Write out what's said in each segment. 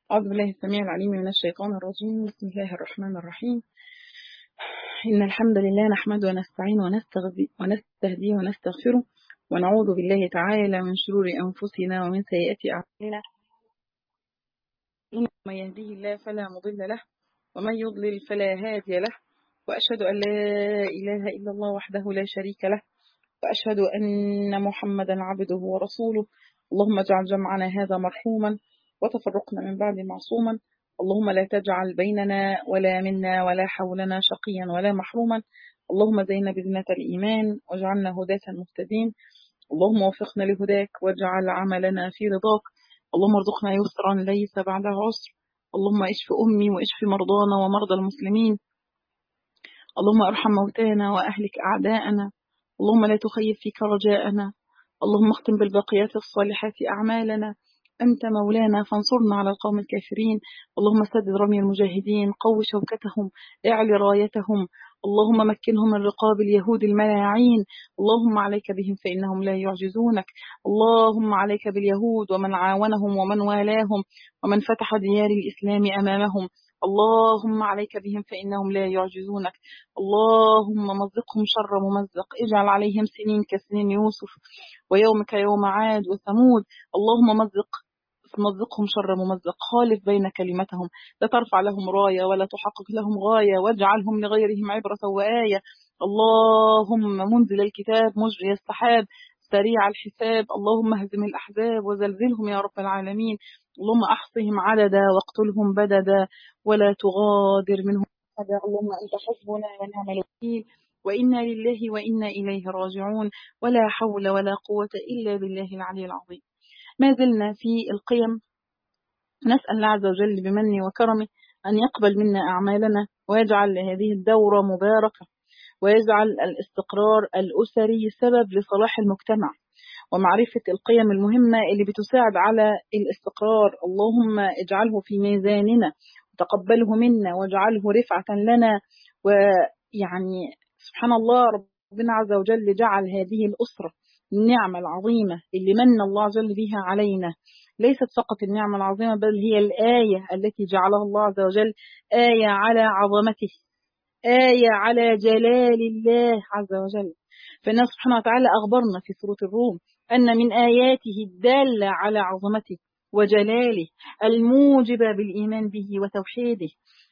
أعوذ بالله السميع العليم من الشيطان الرجيم بسم الله الرحمن الرحيم إن الحمد لله نحمده ونستعين ونستغذي ونستهديه ونستغفره ونعوذ بالله تعالى من شرور أنفسنا ومن سيئات أعمالنا إنه من يهديه الله فلا مضل له ومن يضلل فلا هادي له وأشهد أن لا إله إلا الله وحده لا شريك له وأشهد أن محمدا عبده ورسوله اللهم اجعل جمعنا هذا مرحوما وتفرقنا من بعد معصوما اللهم لا تجعل بيننا ولا منا ولا حولنا شقيا ولا محروما اللهم زينا بزنة الإيمان واجعلنا هداة مهتدين اللهم وفقنا لهداك واجعل عملنا في رضاك اللهم ارزقنا يسرا ليس بعده عسر اللهم اشف أمي واشف مرضانا ومرضى المسلمين اللهم ارحم موتانا وأهلك أعداءنا اللهم لا تخيب فيك رجاءنا اللهم اختم بالباقيات الصالحات أعمالنا أنت مولانا فانصرنا على القوم الكافرين اللهم سدد رمي المجاهدين قو شوكتهم اعل رايتهم اللهم مكنهم من رقاب اليهود الملاعين اللهم عليك بهم فإنهم لا يعجزونك اللهم عليك باليهود ومن عاونهم ومن والاهم ومن فتح ديار الإسلام أمامهم اللهم عليك بهم فإنهم لا يعجزونك اللهم مزقهم شر ممزق اجعل عليهم سنين كسنين يوسف ويومك يوم عاد وثمود اللهم مزق مزقهم شر ممزق خالف بين كلمتهم لا ترفع لهم راية ولا تحقق لهم غاية واجعلهم لغيرهم عبرة وآية اللهم منزل الكتاب مجري السحاب سريع الحساب اللهم اهزم الأحزاب وزلزلهم يا رب العالمين اللهم أحصهم عددا واقتلهم بددا ولا تغادر منهم أحدا اللهم أنت حسبنا ونعم الوكيل وإنا لله وإنا إليه راجعون ولا حول ولا قوة إلا بالله العلي العظيم ما زلنا في القيم نسأل الله عز وجل بمنه وكرمه أن يقبل منا أعمالنا ويجعل هذه الدورة مباركة ويجعل الاستقرار الأسري سبب لصلاح المجتمع ومعرفة القيم المهمة اللي بتساعد على الاستقرار اللهم اجعله في ميزاننا وتقبله منا واجعله رفعة لنا ويعني سبحان الله ربنا عز وجل جعل هذه الأسرة النعمة العظيمة اللي من الله عز وجل بها علينا ليست فقط النعمة العظيمة بل هي الآية التي جعلها الله عز وجل آية على عظمته آية على جلال الله عز وجل فإنه سبحانه وتعالى أخبرنا في سورة الروم أن من آياته الدالة على عظمته وجلاله الموجبة بالإيمان به وتوحيده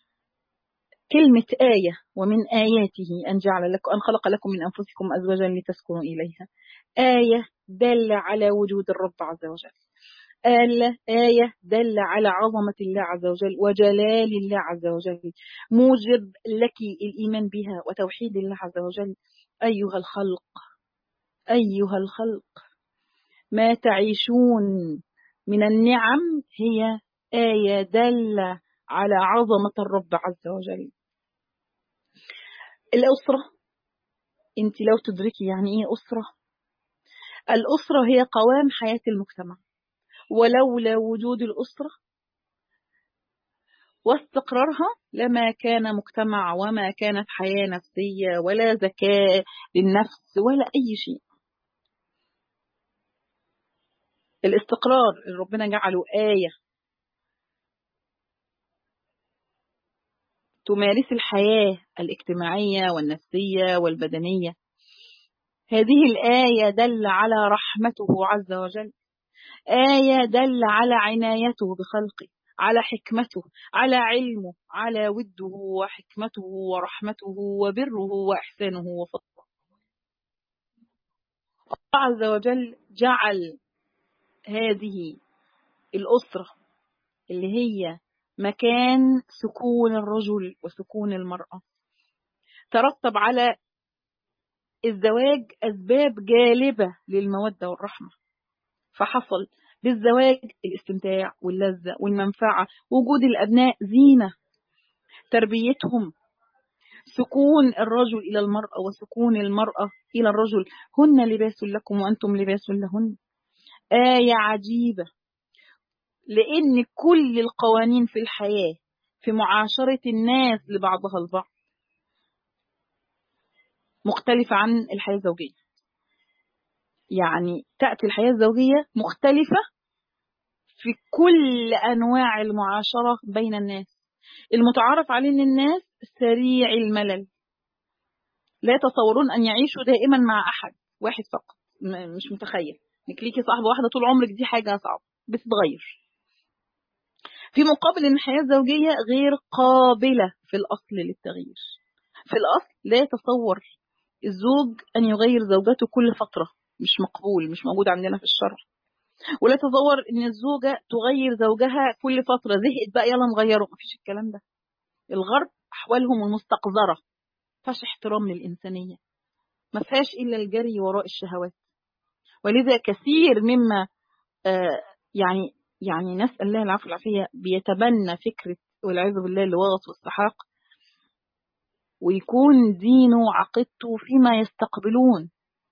كلمة آية ومن آياته أن جعل لكم أن خلق لكم من أنفسكم أزواجا لتسكنوا إليها آية دالة على وجود الرب عز وجل آلة آية دل على عظمة الله عز وجل وجلال الله عز وجل موجب لك الإيمان بها وتوحيد الله عز وجل أيها الخلق أيها الخلق ما تعيشون من النعم هي آية دل على عظمة الرب عز وجل الأسرة أنت لو تدركي يعني إيه أسرة الأسرة هي قوام حياة المجتمع ولولا وجود الأسرة واستقرارها لما كان مجتمع وما كانت حياة نفسية ولا ذكاء للنفس ولا أي شيء الاستقرار اللي ربنا جعله آية تمارس الحياة الاجتماعية والنفسية والبدنية هذه الآية دل على رحمته عز وجل آية دل على عنايته بخلقه على حكمته على علمه على وده وحكمته ورحمته وبره وإحسانه وفضله الله عز وجل جعل هذه الأسرة اللي هي مكان سكون الرجل وسكون المرأة ترتب على الزواج أسباب جالبة للمودة والرحمة فحصل بالزواج الاستمتاع واللذة والمنفعة وجود الأبناء زينة تربيتهم سكون الرجل إلى المرأة وسكون المرأة إلى الرجل هن لباس لكم وأنتم لباس لهن آية عجيبة لأن كل القوانين في الحياة في معاشرة الناس لبعضها البعض مختلفة عن الحياة الزوجية يعني تأتي الحياة الزوجية مختلفة في كل أنواع المعاشرة بين الناس المتعارف عليه ان الناس سريع الملل لا يتصورون أن يعيشوا دائما مع أحد واحد فقط م- مش متخيل انك ليكي صاحبة واحدة طول عمرك دي حاجة صعبة بتتغير في مقابل ان الحياة الزوجية غير قابلة في الأصل للتغيير في الأصل لا يتصور الزوج أن يغير زوجته كل فترة مش مقبول مش موجود عندنا في الشرع ولا تصور ان الزوجة تغير زوجها كل فترة زهقت بقى يلا نغيره مفيش الكلام ده الغرب أحوالهم المستقذرة فيهاش احترام للإنسانية ما فيهاش إلا الجري وراء الشهوات ولذا كثير مما آه يعني يعني نسأل الله العفو والعافية بيتبنى فكرة والعياذ بالله اللواط والسحاق ويكون دينه وعقيدته فيما يستقبلون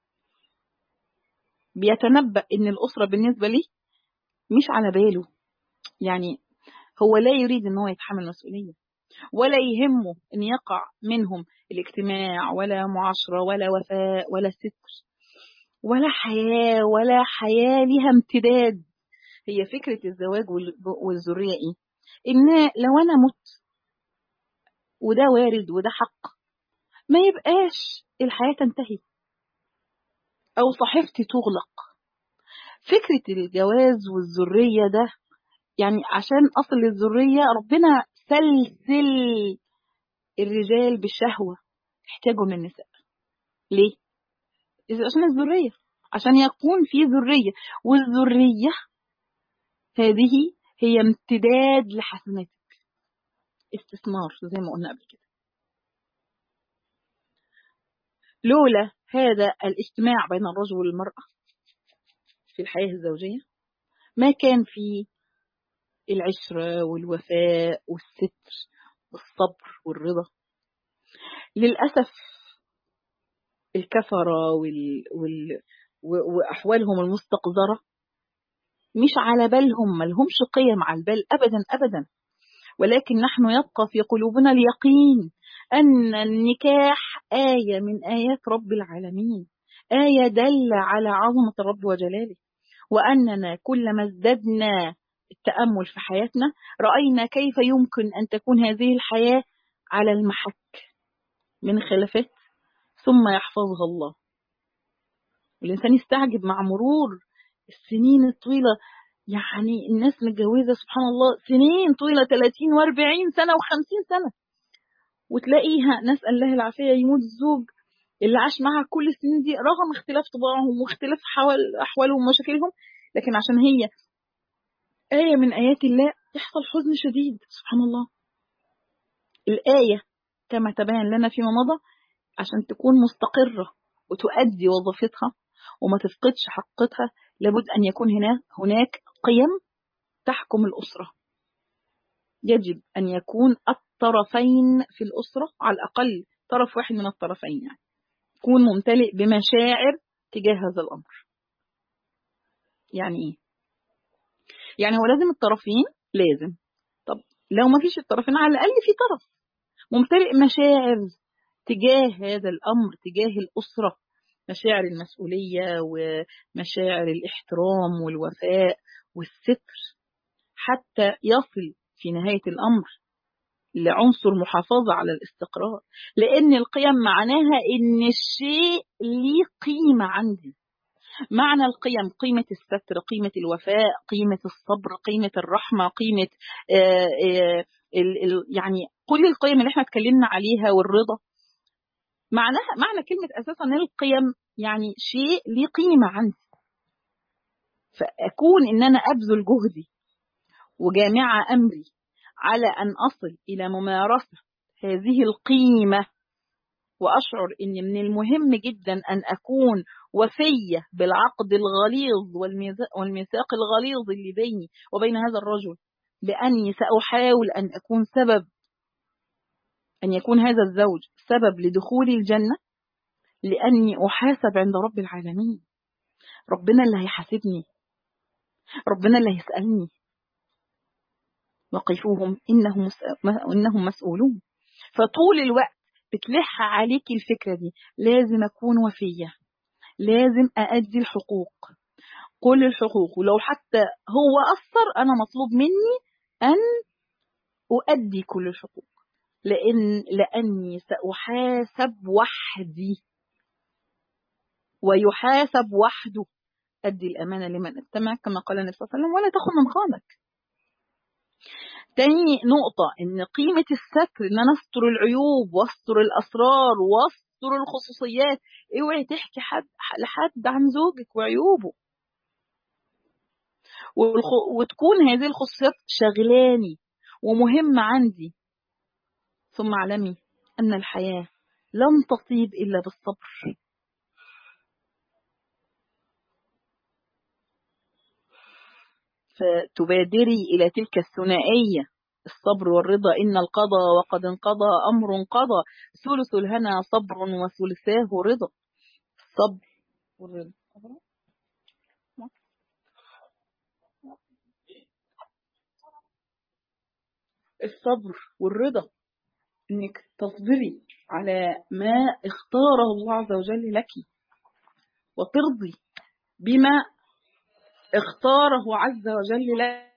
بيتنبأ إن الأسرة بالنسبة لي مش على باله يعني هو لا يريد إن هو يتحمل مسؤولية ولا يهمه إن يقع منهم الاجتماع ولا معاشرة ولا وفاء ولا ستر ولا حياة ولا حياة لها امتداد هي فكرة الزواج والذرية إيه؟ إن لو أنا مت وده وارد وده حق ما يبقاش الحياة تنتهي أو صحيفتي تغلق فكرة الجواز والذرية ده يعني عشان أصل الذرية ربنا سلسل الرجال بالشهوة احتاجوا من النساء ليه؟ إذا عشان الذرية عشان يكون في ذرية والذرية هذه هي امتداد لحسناتك استثمار زي ما قلنا قبل كده لولا هذا الاجتماع بين الرجل والمرأة في الحياة الزوجية ما كان في العشرة والوفاء والستر والصبر والرضا للأسف الكفرة وال... وال... وأحوالهم المستقذرة مش على بالهم ما لهمش قيم على البال أبدا أبدا ولكن نحن يبقى في قلوبنا اليقين أن النكاح آية من آيات رب العالمين آية دل على عظمة الرب وجلاله وأننا كلما ازددنا التأمل في حياتنا رأينا كيف يمكن أن تكون هذه الحياة على المحك من خلافات ثم يحفظها الله والإنسان يستعجب مع مرور السنين الطويلة يعني الناس متجوزة سبحان الله سنين طويلة 30 و40 سنة و50 سنة وتلاقيها نسأل الله العافية يموت الزوج اللي عاش معها كل السنين دي رغم اختلاف طباعهم واختلاف أحوالهم ومشاكلهم لكن عشان هي آية من آيات الله يحصل حزن شديد سبحان الله الآية كما تبين لنا فيما مضى عشان تكون مستقرة وتؤدي وظيفتها وما تفقدش حقتها لابد أن يكون هنا هناك قيم تحكم الأسرة يجب أن يكون الطرفين في الأسرة على الأقل طرف واحد من الطرفين يعني يكون ممتلئ بمشاعر تجاه هذا الأمر يعني إيه؟ يعني هو لازم الطرفين لازم طب لو ما فيش الطرفين على الأقل في طرف ممتلئ مشاعر تجاه هذا الأمر تجاه الأسرة مشاعر المسؤولية ومشاعر الاحترام والوفاء والستر حتى يصل في نهاية الأمر لعنصر محافظة على الاستقرار لأن القيم معناها إن الشيء ليه قيمة عندي معنى القيم قيمة الستر قيمة الوفاء قيمة الصبر قيمة الرحمة قيمة آآ آآ ال ال يعني كل القيم اللي احنا اتكلمنا عليها والرضا معناها معنى كلمة أساسا القيم يعني شيء ليه قيمة عندي فأكون إن أنا أبذل جهدي وجامعة أمري على أن أصل إلى ممارسة هذه القيمة وأشعر أن من المهم جدا أن أكون وفية بالعقد الغليظ والميثاق الغليظ اللي بيني وبين هذا الرجل بأني سأحاول أن أكون سبب أن يكون هذا الزوج سبب لدخول الجنة لأني أحاسب عند رب العالمين ربنا اللي هيحاسبني ربنا اللي هيسألني وقفوهم إنهم, إنهم مسؤولون فطول الوقت بتلح عليك الفكرة دي لازم أكون وفية لازم أأدي الحقوق كل الحقوق ولو حتى هو أثر أنا مطلوب مني أن أؤدي كل الحقوق لأن لأني سأحاسب وحدي ويحاسب وحده أدي الأمانة لمن استمع كما قال النبي صلى الله عليه وسلم ولا تخن من خانك تاني نقطة إن قيمة الستر إن أنا أستر العيوب وأستر الأسرار وأستر الخصوصيات اوعي تحكي حد لحد عن زوجك وعيوبه وتكون هذه الخصوصيات شغلاني ومهمة عندي ثم اعلمي أن الحياة لن تطيب إلا بالصبر فتبادري إلى تلك الثنائية الصبر والرضا إن القضى وقد انقضى أمر قضى ثلث الهنا صبر وثلثاه رضا الصبر والرضا الصبر والرضا انك تصبري على ما اختاره الله عز وجل لك وترضي بما اختاره عز وجل لك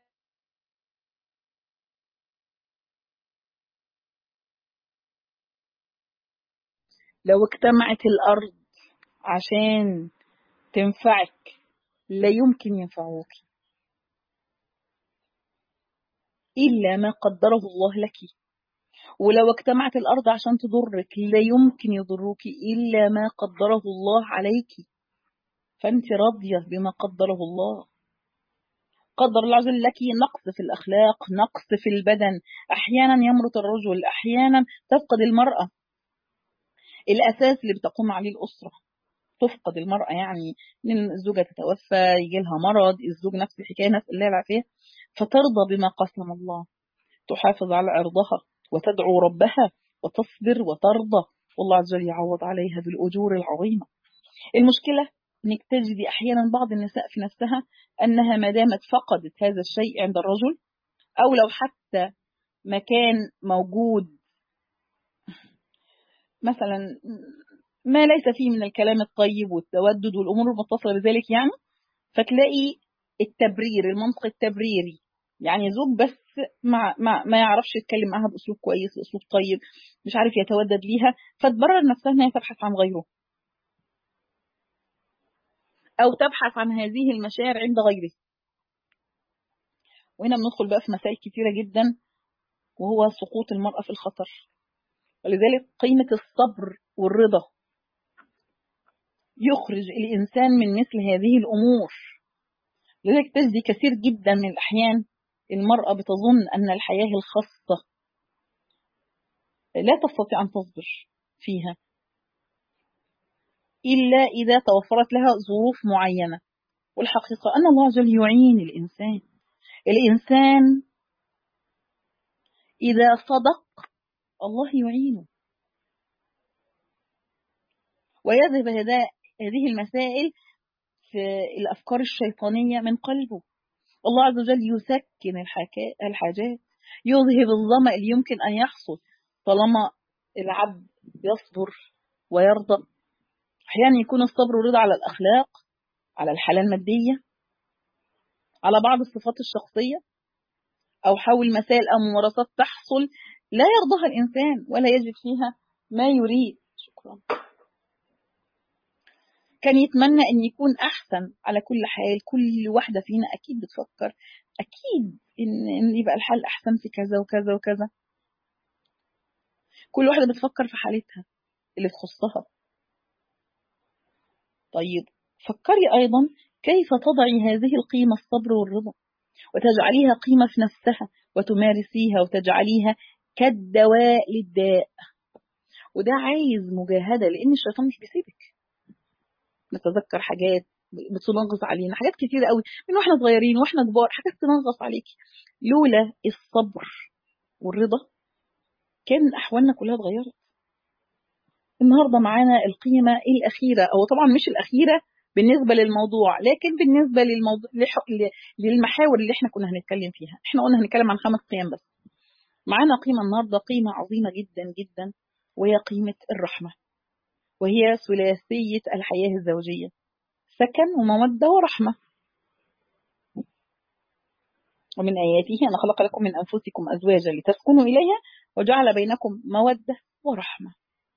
لو اجتمعت الأرض عشان تنفعك لا يمكن ينفعوك إلا ما قدره الله لك ولو اجتمعت الأرض عشان تضرك لا يمكن يضروك إلا ما قدره الله عليك فأنت راضية بما قدره الله قدر الله عز وجل لك نقص في الأخلاق نقص في البدن أحيانا يمرض الرجل أحيانا تفقد المرأة الأساس اللي بتقوم عليه الأسرة تفقد المرأة يعني من الزوجة تتوفى يجي لها مرض الزوج نفس الحكاية نفس الله العافية فترضى بما قسم الله تحافظ على عرضها وتدعو ربها وتصبر وترضى والله عز وجل يعوض عليها بالأجور العظيمة المشكلة انك تجدي احيانا بعض النساء في نفسها انها ما دامت فقدت هذا الشيء عند الرجل او لو حتى مكان موجود مثلا ما ليس فيه من الكلام الطيب والتودد والامور المتصله بذلك يعني فتلاقي التبرير المنطق التبريري يعني زوج بس مع, مع ما يعرفش يتكلم معاها باسلوب كويس اسلوب طيب مش عارف يتودد ليها فتبرر نفسها انها تبحث عن غيره أو تبحث عن هذه المشاعر عند غيره وهنا بندخل بقى في مسائل كتيرة جدا وهو سقوط المرأة في الخطر ولذلك قيمة الصبر والرضا يخرج الإنسان من مثل هذه الأمور لذلك تجدي كثير جدا من الأحيان المرأة بتظن أن الحياة الخاصة لا تستطيع أن تصبر فيها إلا إذا توفرت لها ظروف معينة والحقيقة أن الله عز وجل يعين الإنسان الإنسان إذا صدق الله يعينه ويذهب هذه المسائل في الأفكار الشيطانية من قلبه الله عز وجل يسكن الحاجات يذهب الظمأ اللي يمكن أن يحصل طالما العبد يصبر ويرضى أحيانا يكون الصبر والرضا على الأخلاق على الحالة المادية على بعض الصفات الشخصية أو حول مسائل أو ممارسات تحصل لا يرضاها الإنسان ولا يجد فيها ما يريد شكرا كان يتمنى أن يكون أحسن على كل حال كل واحدة فينا أكيد بتفكر أكيد إن, إن يبقى الحال أحسن في كذا وكذا وكذا كل واحدة بتفكر في حالتها اللي تخصها طيب فكري أيضا كيف تضعي هذه القيمة الصبر والرضا وتجعليها قيمة في نفسها وتمارسيها وتجعليها كالدواء للداء وده عايز مجاهدة لأن الشيطان مش بيسيبك نتذكر حاجات بتنغص علينا حاجات كتير قوي من واحنا صغيرين واحنا كبار حاجات تنغص عليكي لولا الصبر والرضا كان أحوالنا كلها اتغيرت النهاردة معانا القيمة الأخيرة أو طبعا مش الأخيرة بالنسبة للموضوع لكن بالنسبة للموضوع للمحاور اللي احنا كنا هنتكلم فيها احنا قلنا هنتكلم عن خمس قيم بس معانا قيمة النهاردة قيمة عظيمة جدا جدا وهي قيمة الرحمة وهي ثلاثية الحياة الزوجية سكن ومودة ورحمة ومن آياته أن خلق لكم من أنفسكم أزواجا لتسكنوا إليها وجعل بينكم مودة ورحمة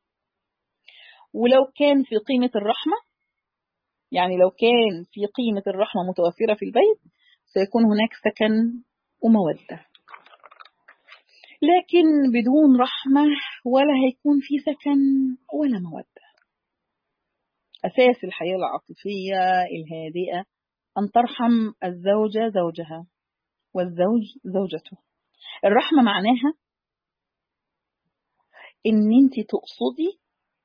ولو كان في قيمة الرحمة يعني لو كان في قيمة الرحمة متوفرة في البيت سيكون هناك سكن ومودة لكن بدون رحمة ولا هيكون في سكن ولا مودة أساس الحياة العاطفية الهادئة أن ترحم الزوجة زوجها والزوج زوجته الرحمة معناها إن أنت تقصدي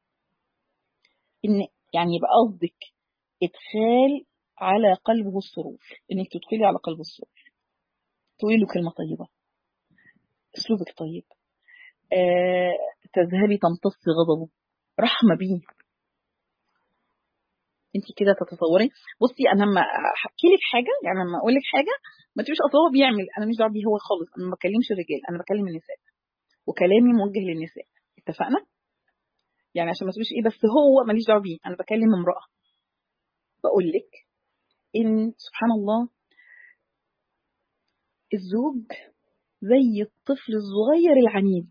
إن يعني يبقى قصدك إدخال على قلبه السرور إنك تدخلي على قلبه السرور تقولي له كلمة طيبة أسلوبك طيب آه، تذهبي تمتصي غضبه رحمة بيه انت كده تتصوري بصي انا لما احكي لك حاجه يعني لما اقول لك حاجه ما تبقيش اصل هو بيعمل انا مش دعوه بيه هو خالص انا ما بكلمش الرجال انا بكلم النساء وكلامي موجه للنساء اتفقنا يعني عشان ما تقوليش ايه بس هو ماليش دعوه بيه انا بكلم امراه بقول لك ان سبحان الله الزوج زي الطفل الصغير العنيد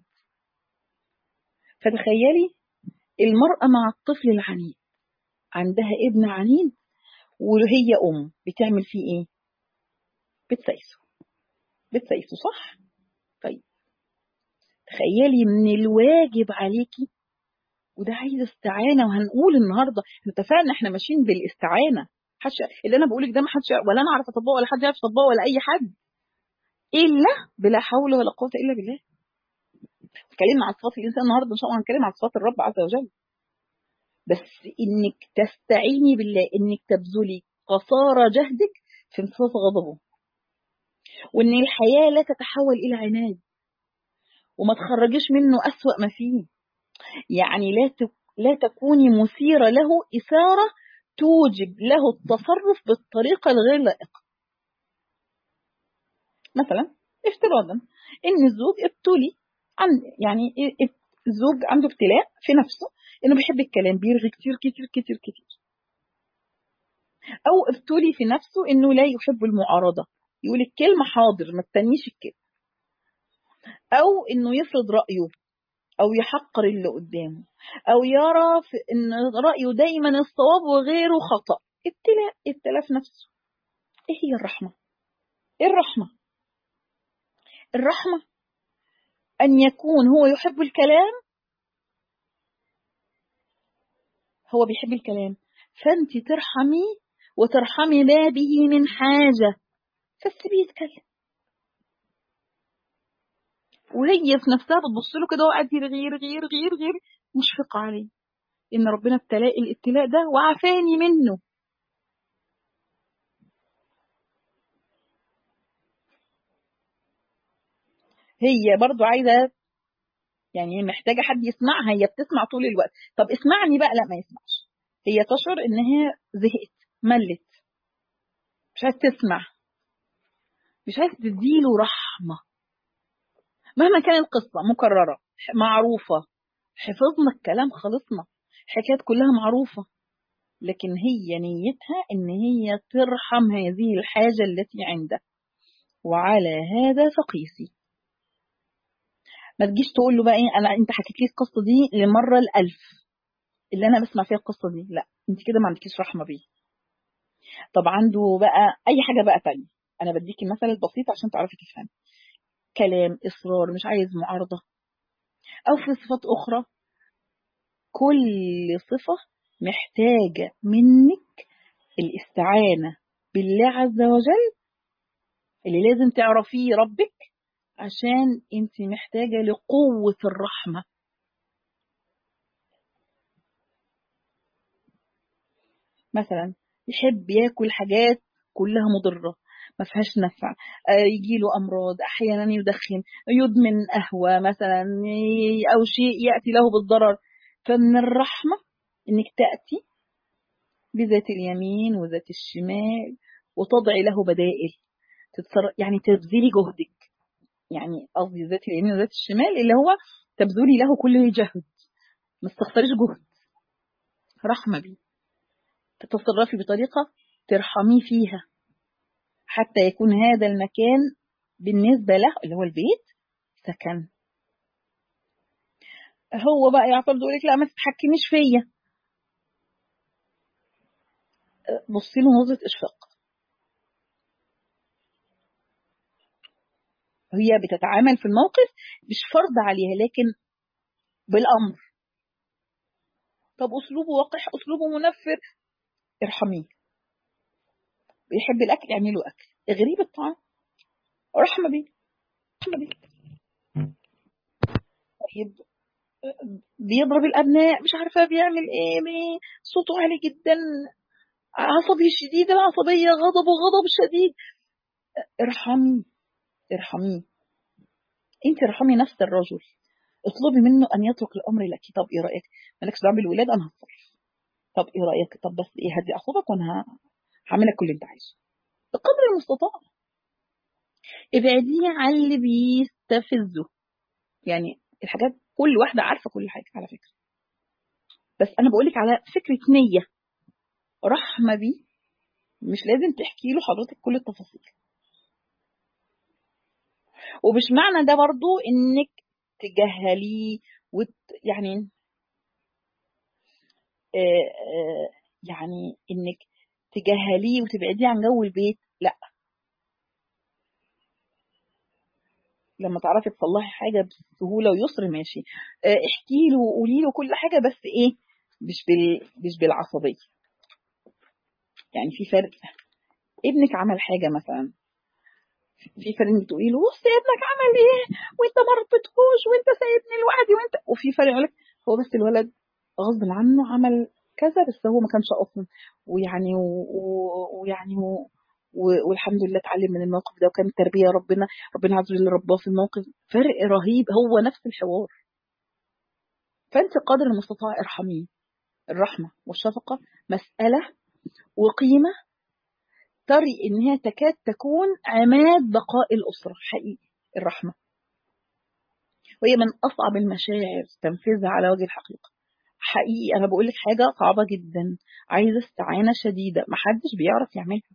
فتخيلي المرأة مع الطفل العنيد عندها ابن عنيد وهي أم بتعمل فيه إيه؟ بتسيسه بتسيسه صح؟ طيب تخيلي من الواجب عليكي وده عايز استعانة وهنقول النهاردة احنا اتفقنا احنا ماشيين بالاستعانة حش... اللي انا بقولك ده ما حدش ولا انا اعرف اطبقه ولا حد يعرف يطبقه ولا اي حد الا بلا حول ولا قوة الا بالله اتكلمنا عن صفات الانسان النهارده ان شاء الله هنتكلم عن صفات الرب عز وجل بس انك تستعيني بالله انك تبذلي قصارى جهدك في امتصاص غضبه وان الحياه لا تتحول الى عناد وما تخرجيش منه اسوا ما فيه يعني لا لا تكوني مثيره له اثاره توجب له التصرف بالطريقه الغير لائقه مثلا افتراضا ان الزوج ابتلي عن يعني الزوج عنده ابتلاء في نفسه انه بيحب الكلام بيرغي كتير كتير كتير كتير او ابتلي في نفسه انه لا يحب المعارضه يقول الكلمه حاضر ما تستنيش الكلمه او انه يفرض رايه او يحقر اللي قدامه او يرى في ان رايه دايما الصواب وغيره خطا ابتلاء ابتلاء في نفسه ايه هي الرحمه ايه الرحمه الرحمه ان يكون هو يحب الكلام هو بيحب الكلام فانت ترحمي وترحمي ما به من حاجة فسيبيه يتكلم وهي في نفسها بتبص له كده وقاعد يرغي يرغي يرغي يرغي مشفقة عليه إن ربنا ابتلاه الابتلاء ده وعافاني منه هي برضو عايزة يعني محتاجة حد يسمعها هي بتسمع طول الوقت طب اسمعني بقى لا ما يسمعش هي تشعر ان هي زهقت ملت مش عايز تسمع مش عايز تديله رحمة مهما كان القصة مكررة معروفة حفظنا الكلام خلصنا حكايات كلها معروفة لكن هي نيتها ان هي ترحم هذه الحاجة التي عنده وعلى هذا فقيسي ما تجيش تقول له بقى ايه انا انت حكيت لي القصه دي للمره الالف اللي انا بسمع فيها القصه دي لا انت كده ما عندكيش رحمه بيه طب عنده بقى اي حاجه بقى تانية انا بديكي مثل البسيط عشان تعرفي تفهمي كلام اصرار مش عايز معارضه او في صفات اخرى كل صفه محتاجه منك الاستعانه بالله عز وجل اللي لازم تعرفيه ربك عشان انت محتاجة لقوة الرحمة مثلا يحب ياكل حاجات كلها مضرة ما فيهاش نفع يجي له أمراض أحيانا يدخن يدمن قهوة مثلا أو شيء يأتي له بالضرر فمن الرحمة إنك تأتي بذات اليمين وذات الشمال وتضعي له بدائل يعني تبذلي جهدك يعني قصدي ذات اليمين وذات الشمال اللي هو تبذلي له كل جهد ما تستخسريش جهد رحمة بيه تتصرفي بطريقة ترحميه فيها حتى يكون هذا المكان بالنسبة له اللي هو البيت سكن هو بقى يعترض يقول لك لا ما تتحكميش فيا بصي له نظرة إشفاق هي بتتعامل في الموقف مش فرض عليها لكن بالأمر طب أسلوبه وقح أسلوبه منفر ارحميه بيحب الأكل اعملي له أكل اغريه بالطعام رحمة بيه رحمة بيه طيب بيضرب الأبناء مش عارفة بيعمل إيه بيه صوته عالي جدا عصبي شديد العصبية غضبه غضب شديد ارحمي ارحميه انت ارحمي نفس الرجل اطلبي منه ان يترك الامر لك طب ايه رايك مالكش دعوه بالولاد انا هتصرف طب ايه رايك طب بس ايه هدي اعصابك وانا هعمل لك كل اللي انت عايزه بقدر المستطاع ابعديه عن اللي بيستفزه يعني الحاجات كل واحده عارفه كل حاجه على فكره بس انا بقول لك على فكره نيه رحمه بيه مش لازم تحكي له حضرتك كل التفاصيل ومش معنى ده برضو انك تجهليه وت... يعني آه آه يعني انك تجهليه وتبعديه عن جو البيت لا لما تعرفي تصلحي حاجه بسهوله ويسر ماشي آه احكي له وقولي له كل حاجه بس ايه مش بال مش بالعصبيه يعني في فرق ابنك عمل حاجه مثلا في فرق انك تقولي له بص ابنك عمل ايه وانت ما ربيتهوش وانت سايبني لوحدي وانت وفي فرق يقول لك هو بس الولد غصب عنه عمل كذا بس هو ما كانش قصد ويعني ويعني و... و... والحمد لله اتعلم من الموقف ده وكان تربيه ربنا ربنا عز وجل رباه في الموقف فرق رهيب هو نفس الحوار فانت قدر المستطاع ارحميه الرحمه والشفقه مساله وقيمه تري ان هي تكاد تكون عماد بقاء الاسره حقيقي الرحمه وهي من اصعب المشاعر تنفيذها على وجه الحقيقه حقيقي انا بقول لك حاجه صعبه جدا عايزه استعانه شديده محدش بيعرف يعملها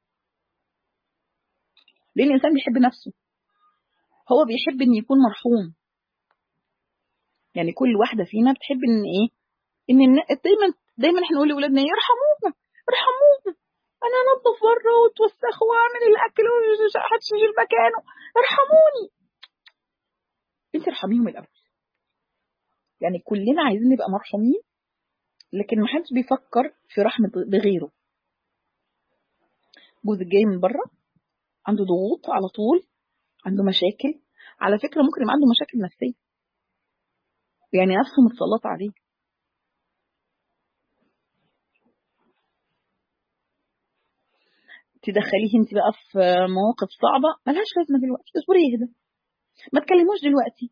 ليه الانسان بيحب نفسه هو بيحب ان يكون مرحوم يعني كل واحده فينا بتحب ان ايه ان دايما دايما احنا نقول لاولادنا يرحمونا ارحمونا انا انضف بره واتوسخ واعمل الاكل ومحدش يجي مكانه ارحموني انت ارحميهم الاول يعني كلنا عايزين نبقى مرحومين لكن ما حدش بيفكر في رحمة بغيره جوزك جاي من بره عنده ضغوط على طول عنده مشاكل على فكرة ممكن يبقى عنده مشاكل نفسية يعني نفسه متسلط عليه تدخليه انت بقى في مواقف صعبة ملهاش لازمة دلوقتي اصبري يهدى ما تكلموش دلوقتي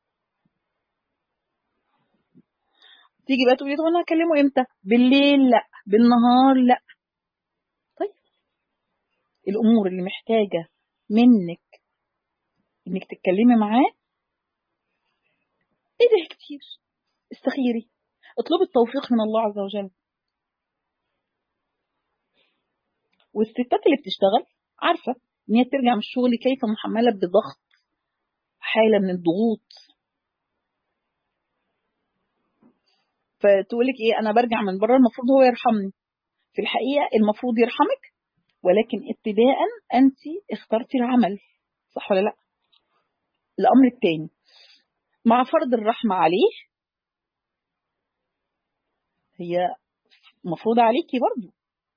تيجي بقى تقولي طب انا هكلمه امتى بالليل لا بالنهار لا طيب الامور اللي محتاجه منك انك تتكلمي معاه ادعي كتير استخيري اطلبي التوفيق من الله عز وجل والستات اللي بتشتغل عارفه ان هي ترجع من الشغل كيف محمله بضغط حاله من الضغوط فتقول لك ايه انا برجع من بره المفروض هو يرحمني في الحقيقه المفروض يرحمك ولكن ابتداء انت اخترتي العمل صح ولا لا الامر الثاني مع فرض الرحمه عليه هي مفروض عليكي برضه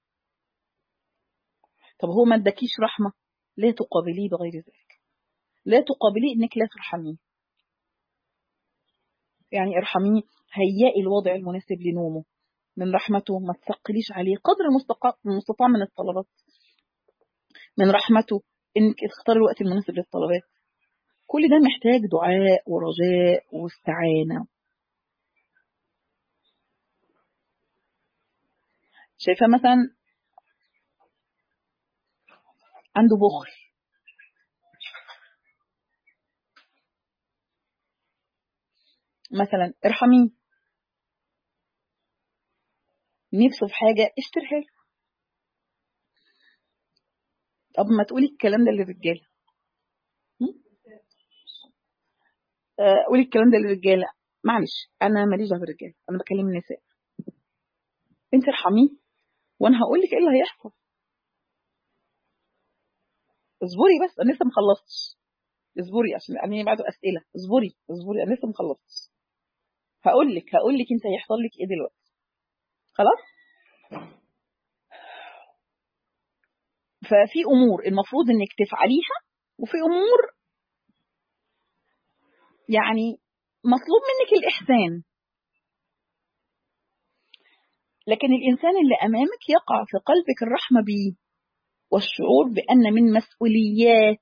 طب هو ما اداكيش رحمه لا تقابليه بغير ذلك لا تقابليه انك لا ترحميه يعني ارحميه هيئي الوضع المناسب لنومه من رحمته ما تثقليش عليه قدر المستطاع من الطلبات من رحمته انك تختار الوقت المناسب للطلبات كل ده محتاج دعاء ورجاء واستعانة شايفة مثلا عنده بخل مثلا ارحميه نفسه في حاجة اشتريها له طب ما تقولي الكلام ده للرجالة آه، قولي الكلام ده للرجاله معلش انا ماليش دعوه بالرجاله انا بكلم النساء انت ارحميه وانا هقول لك ايه اللي هيحصل اصبري بس انا لسه ما خلصتش اصبري عشان انا بعده اسئله اصبري اصبري انا لسه ما خلصتش هقول لك هقول لك انت هيحصل لك ايه دلوقتي خلاص ففي امور المفروض انك تفعليها وفي امور يعني مطلوب منك الاحسان لكن الانسان اللي امامك يقع في قلبك الرحمه بيه والشعور بان من مسؤوليات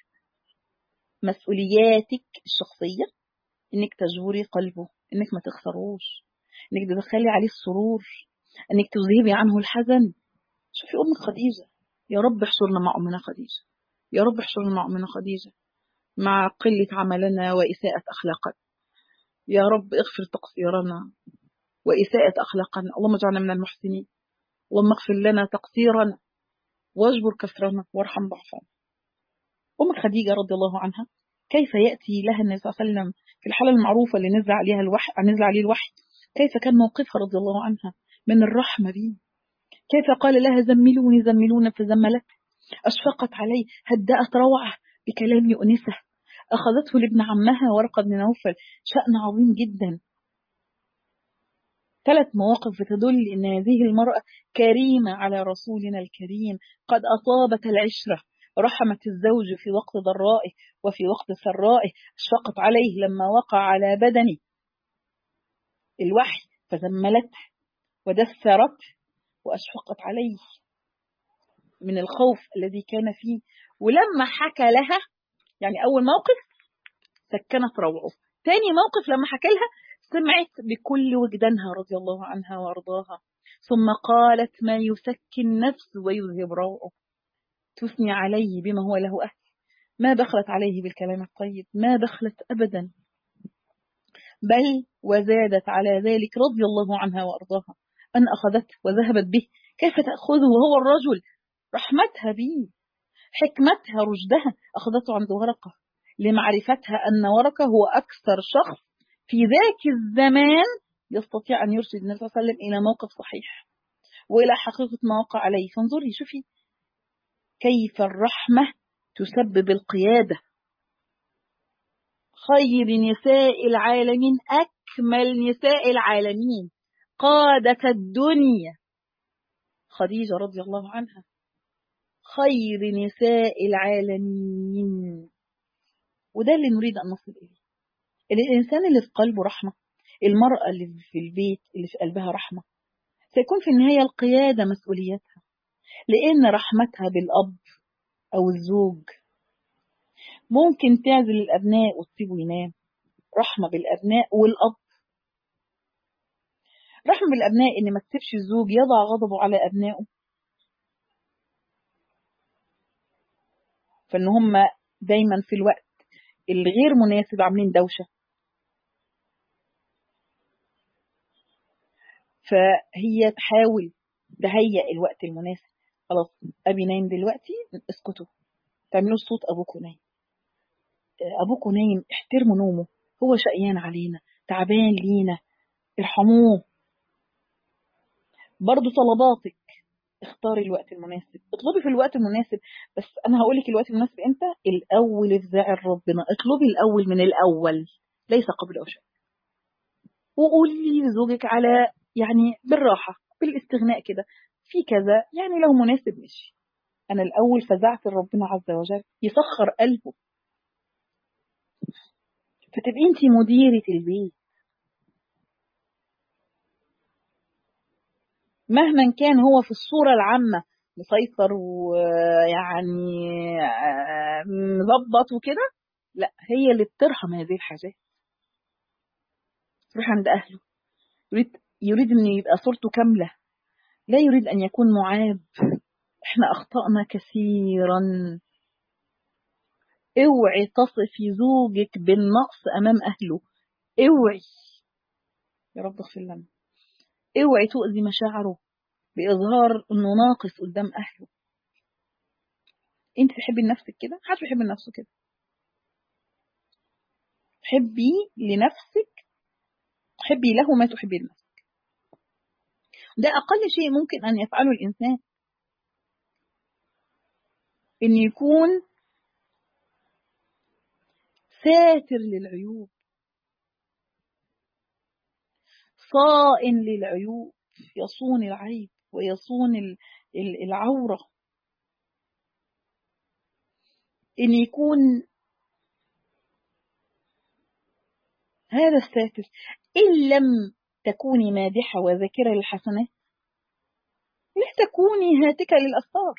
مسؤولياتك الشخصيه انك تجبري قلبه انك ما تخسروش انك تدخلي عليه السرور انك تذهبي عنه الحزن شوفي امك خديجه يا رب احشرنا مع امنا خديجه يا رب احشرنا مع امنا خديجه مع قله عملنا واساءه اخلاقنا يا رب اغفر تقصيرنا واساءه اخلاقنا اللهم اجعلنا من المحسنين اللهم اغفر لنا تقصيرنا واجبر كسرنا وارحم ضعفنا ام خديجه رضي الله عنها كيف ياتي لها النبي صلى الله عليه وسلم في الحاله المعروفه اللي نزل عليها الوحي نزل عليه الوحي كيف كان موقفها رضي الله عنها من الرحمه به كيف قال لها زملوني زملونا فزملت أشفقت عليه هدأت روعة بكلام يؤنسه أخذته لابن عمها ورقة بن نوفل شأن عظيم جدا ثلاث مواقف بتدل أن هذه المرأة كريمة على رسولنا الكريم قد أطابت العشرة رحمت الزوج في وقت ضرائه وفي وقت سرائه أشفقت عليه لما وقع على بدنه الوحي فزملته ودثرته وأشفقت عليه من الخوف الذي كان فيه ولما حكى لها يعني أول موقف سكنت روعه ثاني موقف لما حكى لها سمعت بكل وجدانها رضي الله عنها وأرضاها ثم قالت ما يسكن النفس ويذهب روعه تثني عليه بما هو له أهل ما دخلت عليه بالكلام الطيب ما دخلت أبدا بل وزادت على ذلك رضي الله عنها وأرضاها أن أخذته وذهبت به كيف تأخذه وهو الرجل رحمتها به حكمتها رشدها أخذته عند ورقة لمعرفتها أن ورقة هو أكثر شخص في ذاك الزمان يستطيع أن يرشد النبي صلى الله عليه وسلم إلى موقف صحيح وإلى حقيقة ما وقع عليه فانظري شوفي كيف الرحمة تسبب القيادة خير نساء العالمين أكمل نساء العالمين قادة الدنيا خديجة رضي الله عنها خير نساء العالمين وده اللي نريد أن نصل إليه الإنسان اللي في قلبه رحمة المرأة اللي في البيت اللي في قلبها رحمة سيكون في النهاية القيادة مسؤوليتها لأن رحمتها بالأب أو الزوج ممكن تعزل الأبناء وتسيبه ينام رحمة بالأبناء والأب رحمة بالأبناء إن ما تسيبش الزوج يضع غضبه على أبنائه فإن هم دايما في الوقت الغير مناسب عاملين دوشة فهي تحاول تهيئ الوقت المناسب خلاص أبي نايم دلوقتي اسكتوا تعملوا صوت أبوكوا نايم أبوكوا نايم احترموا نومه هو شقيان علينا تعبان لينا ارحموه برضو طلباتك اختاري الوقت المناسب اطلبي في الوقت المناسب بس انا هقول لك الوقت المناسب امتى الاول افزعي ربنا اطلبي الاول من الاول ليس قبل شيء وقولي لزوجك على يعني بالراحه بالاستغناء كده في كذا يعني لو مناسب ماشي انا الاول فزعت ربنا عز وجل يسخر قلبه فتبقي انت مديره البيت مهما كان هو في الصورة العامة مسيطر ويعني مظبط وكده لا هي اللي بترحم هذه الحاجات تروح عند أهله يريد, يريد أن يبقى صورته كاملة لا يريد أن يكون معاب احنا أخطأنا كثيرا اوعي تصفي زوجك بالنقص أمام أهله اوعي يا رب اغفر لنا اوعي تؤذي مشاعره بإظهار إنه ناقص قدام أهله أنت تحبي لنفسك كده محدش بيحب لنفسه كده حبي لنفسك حبي له ما تحبي لنفسك ده أقل شيء ممكن أن يفعله الإنسان إن يكون ساتر للعيوب صائن للعيوب يصون العيب ويصون العورة إن يكون هذا الساتر إن لم تكوني مادحة وذاكرة للحسنات لا تكوني هاتكة للأسرار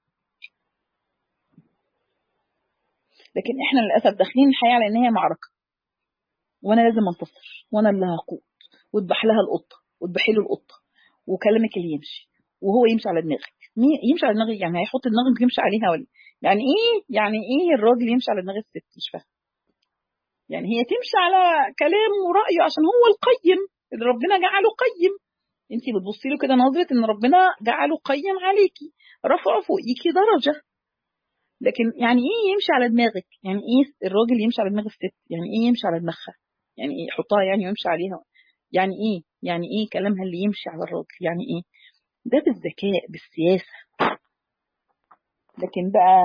لكن احنا للأسف داخلين الحياة على ان هي معركة وانا لازم انتصر وانا اللي هقود واذبح لها القطة واذبحي له القطة وكلامك اللي يمشي وهو يمشي على دماغك يمشي على دماغك يعني هيحط دماغك يمشي عليها ولا يعني ايه يعني ايه الراجل يمشي على دماغ الست مش فاهم يعني هي تمشي على كلام ورأيه عشان هو القيم اللي ربنا جعله قيم انت بتبصي له كده نظرة ان ربنا جعله قيم عليكي رفعه فوقيكي درجة لكن يعني ايه يمشي على دماغك يعني ايه الراجل يمشي على دماغ الست يعني ايه يمشي على دماغها يعني ايه يحطها يعني ويمشي عليها يعني ايه يعني ايه كلامها اللي يمشي على الراجل يعني ايه ده بالذكاء بالسياسة لكن بقى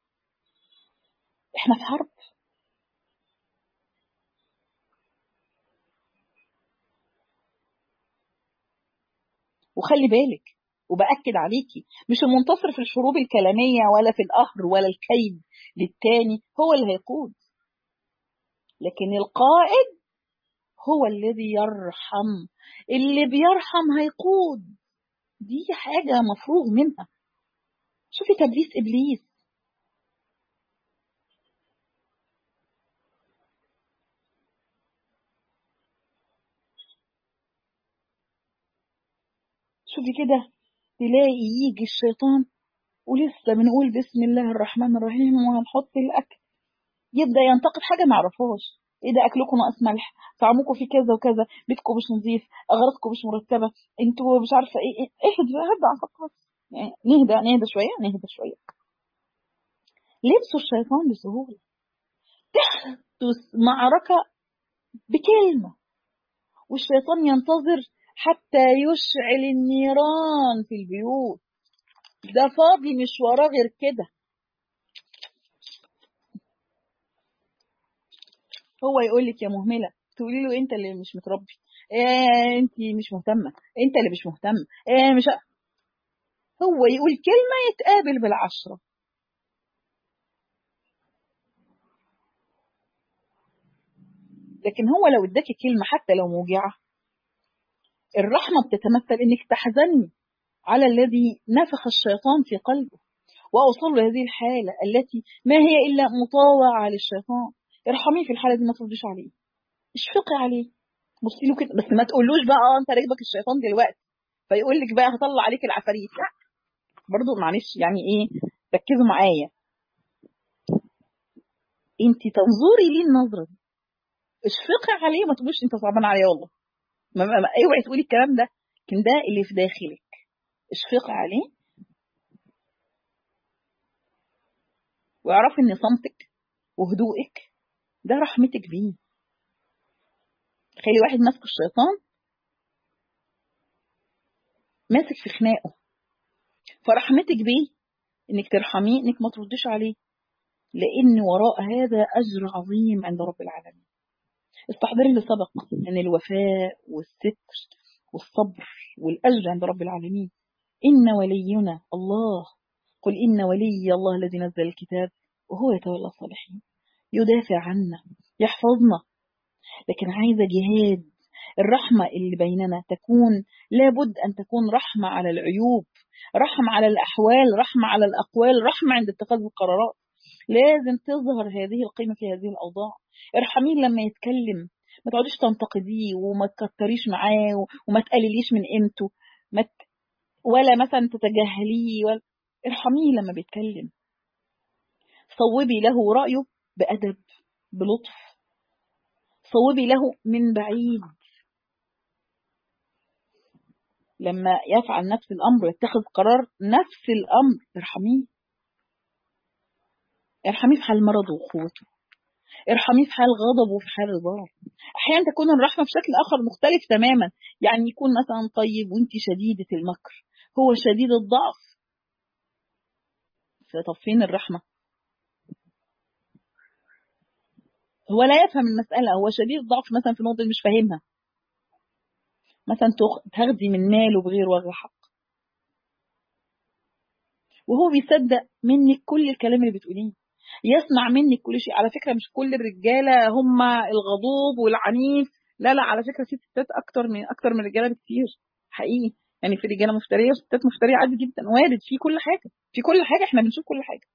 احنا في حرب وخلي بالك وبأكد عليكي مش المنتصر في الحروب الكلامية ولا في القهر ولا الكيد للتاني هو اللي هيقود لكن القائد هو الذي يرحم اللي بيرحم هيقود دي حاجة مفروغ منها شوفي تدريس إبليس شوفي كده تلاقي يجي الشيطان ولسه بنقول بسم الله الرحمن الرحيم وهنحط الأكل يبدأ ينتقد حاجة ما عرفهاش ايه ده اكلكم ناقص ملح طعمكم فيه كذا وكذا بيتكم مش نظيف اغراضكم مش مرتبه انتوا مش عارفه ايه اهدى اهدى على فكره يعني نهدى نهدى شويه نهدى شويه لبسوا الشيطان بسهوله تحدث معركه بكلمه والشيطان ينتظر حتى يشعل النيران في البيوت ده فاضي مش وراه غير كده هو يقول لك يا مهمله تقولي له انت اللي مش متربي إيه انت مش مهتمه انت اللي مش مهتم إيه مش أ... هو يقول كلمه يتقابل بالعشره لكن هو لو اداكي كلمه حتى لو موجعه الرحمه بتتمثل انك تحزني على الذي نفخ الشيطان في قلبه واوصل له هذه الحاله التي ما هي الا مطاوعه للشيطان ارحميه في الحاله دي ما ترديش عليه اشفقي عليه بصي له كده بس ما تقولوش بقى اه انت راكبك الشيطان دلوقتي فيقول لك بقى هطلع عليك العفاريت لا برضه معلش يعني ايه ركزوا معايا انت تنظري ليه النظره دي اشفقي عليه ما تقولوش انت صعبان عليا والله ما ما ما اوعي تقولي الكلام ده لكن ده اللي في داخلك اشفقي عليه واعرفي ان صمتك وهدوءك ده رحمتك بيه تخيلي واحد ماسك الشيطان ماسك في خناقه فرحمتك بيه انك ترحميه انك ما تردش عليه لان وراء هذا اجر عظيم عند رب العالمين استحضري اللي سبق من الوفاء والستر والصبر والاجر عند رب العالمين ان ولينا الله قل ان ولي الله الذي نزل الكتاب وهو يتولى الصالحين يدافع عنا يحفظنا لكن عايزة جهاد الرحمة اللي بيننا تكون لابد أن تكون رحمة على العيوب رحمة على الأحوال رحمة على الأقوال رحمة عند اتخاذ القرارات لازم تظهر هذه القيمة في هذه الأوضاع ارحميه لما يتكلم ما تقعديش تنتقديه وما تكتريش معاه وما تقلليش من قيمته ما ت... ولا مثلا تتجاهليه ولا ارحميه لما بيتكلم صوبي له رأيه بأدب بلطف صوبي له من بعيد لما يفعل نفس الأمر ويتخذ قرار نفس الأمر ارحميه ارحميه في حال مرضه وقوته ارحميه في حال غضب وفي حال رضاه احيانا تكون الرحمه بشكل اخر مختلف تماما يعني يكون مثلا طيب وانت شديده المكر هو شديد الضعف طب فين الرحمه هو لا يفهم المساله هو شديد الضعف مثلا في نقطه مش فاهمها مثلا تاخدي من ماله بغير وجه حق وهو بيصدق منك كل الكلام اللي بتقوليه يسمع منك كل شيء على فكره مش كل الرجاله هم الغضوب والعنيف لا لا على فكره في ستات اكتر من اكتر من الرجاله بكتير حقيقي يعني في رجاله مفتريه وستات مفتريه عادي جدا وارد في كل حاجه في كل حاجه احنا بنشوف كل حاجه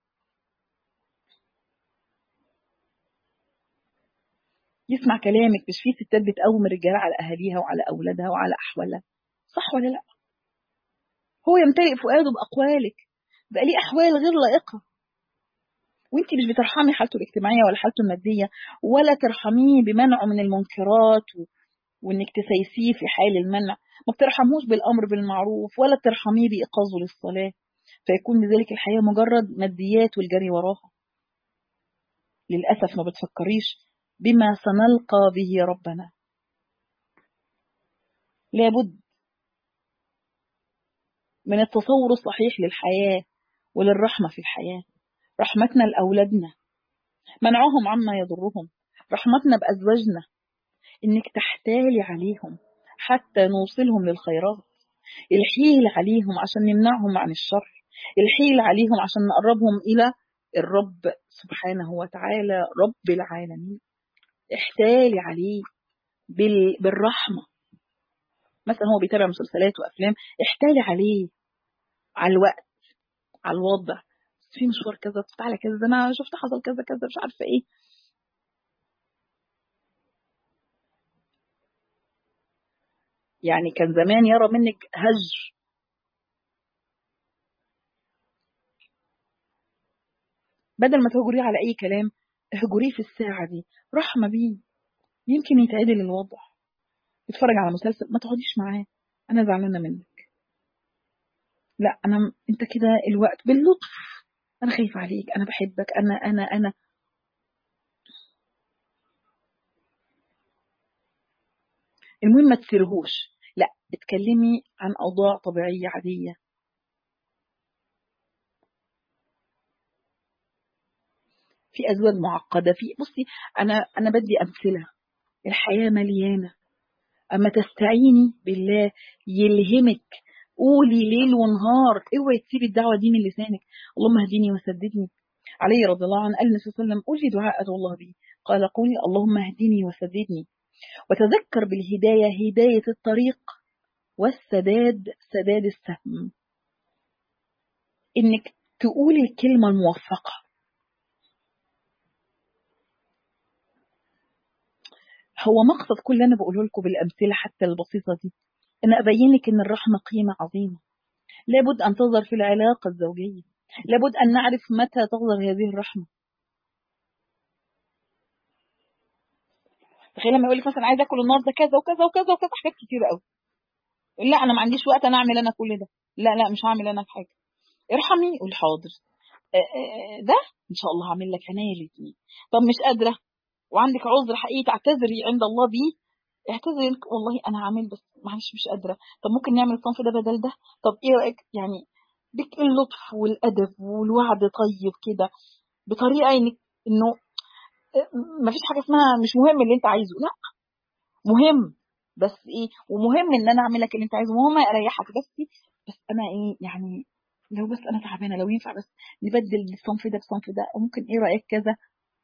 يسمع كلامك مش في ستات بتقوم الرجاله على اهاليها وعلى اولادها وعلى احوالها صح ولا لا هو يمتلئ فؤاده باقوالك بقى ليه احوال غير لائقه وانت مش بترحمي حالته الاجتماعيه ولا حالته الماديه ولا ترحميه بمنعه من المنكرات و... وانك تسيسيه في حال المنع ما بترحموش بالامر بالمعروف ولا بترحميه بايقاظه للصلاه فيكون بذلك الحياه مجرد ماديات والجري وراها للاسف ما بتفكريش بما سنلقى به ربنا لابد من التصور الصحيح للحياه وللرحمه في الحياه رحمتنا لأولادنا منعهم عما يضرهم رحمتنا بأزواجنا إنك تحتالي عليهم حتى نوصلهم للخيرات الحيل عليهم عشان نمنعهم عن الشر الحيل عليهم عشان نقربهم إلى الرب سبحانه وتعالى رب العالمين احتالي عليه بال... بالرحمة مثلا هو بيتابع مسلسلات وأفلام احتالي عليه على الوقت على الوضع في مشوار كذا تعالى كذا ده انا شفت حصل كذا كذا مش عارفه ايه يعني كان زمان يرى منك هجر بدل ما تهجريه على اي كلام اهجريه في الساعه دي رحمه بيه يمكن يتعدل الوضع يتفرج على مسلسل ما تقعديش معاه انا زعلانه منك لا انا انت كده الوقت باللطف أنا خايفة عليك أنا بحبك أنا أنا أنا المهم ما تسيرهوش لا اتكلمي عن أوضاع طبيعية عادية في أزواج معقدة في بصي أنا أنا بدي أمثلة الحياة مليانة أما تستعيني بالله يلهمك قولي ليل ونهار اوعي تسيبي الدعوه دي من لسانك اللهم اهدني وسددني علي رضي الله عنه قال النبي صلى الله عليه وسلم قولي دعاء ادعو الله به قال قولي اللهم اهدني وسددني وتذكر بالهدايه هدايه الطريق والسداد سداد السهم انك تقولي الكلمه الموفقه هو مقصد كل اللي انا بقوله لكم بالامثله حتى البسيطه دي أن أبين لك أن الرحمة قيمة عظيمة لابد أن تظهر في العلاقة الزوجية لابد أن نعرف متى تظهر هذه الرحمة تخيل لما يقول لك مثلا عايز اكل النهارده كذا وكذا وكذا وكذا حاجات كتير قوي لا انا ما عنديش وقت انا اعمل انا كل ده لا لا مش هعمل انا حاجه ارحمي قول حاضر ده ان شاء الله هعمل لك عنايه الاثنين طب مش قادره وعندك عذر حقيقي تعتذري عند الله بيه اعتذري والله انا عامل بس معلش مش قادره طب ممكن نعمل الصنف ده بدل ده طب ايه رايك يعني بك اللطف والادب والوعد طيب كده بطريقه انك انه ما فيش حاجه اسمها مش مهم اللي انت عايزه لا مهم بس ايه ومهم ان انا اعمل لك اللي انت عايزه مهم اريحك بس بس انا ايه يعني لو بس انا تعبانه لو ينفع بس نبدل الصنف ده بصنف ده ممكن ايه رايك كذا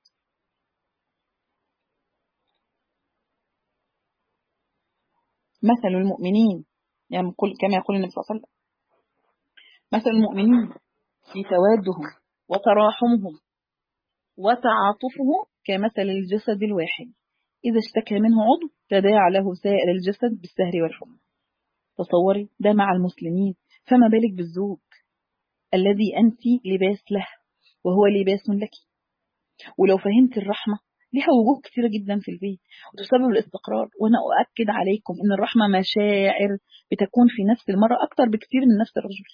مثل المؤمنين يعني كما يقول النبي صلى الله عليه وسلم مثل المؤمنين في توادهم وتراحمهم وتعاطفهم كمثل الجسد الواحد إذا اشتكى منه عضو تداعى له سائر الجسد بالسهر والحمى تصوري ده مع المسلمين فما بالك بالزوج الذي أنت لباس له وهو لباس لك ولو فهمت الرحمة ليها وجوه كثيرة جدا في البيت وتسبب الاستقرار وأنا أؤكد عليكم إن الرحمة مشاعر بتكون في نفس المرأة أكتر بكثير من نفس الرجل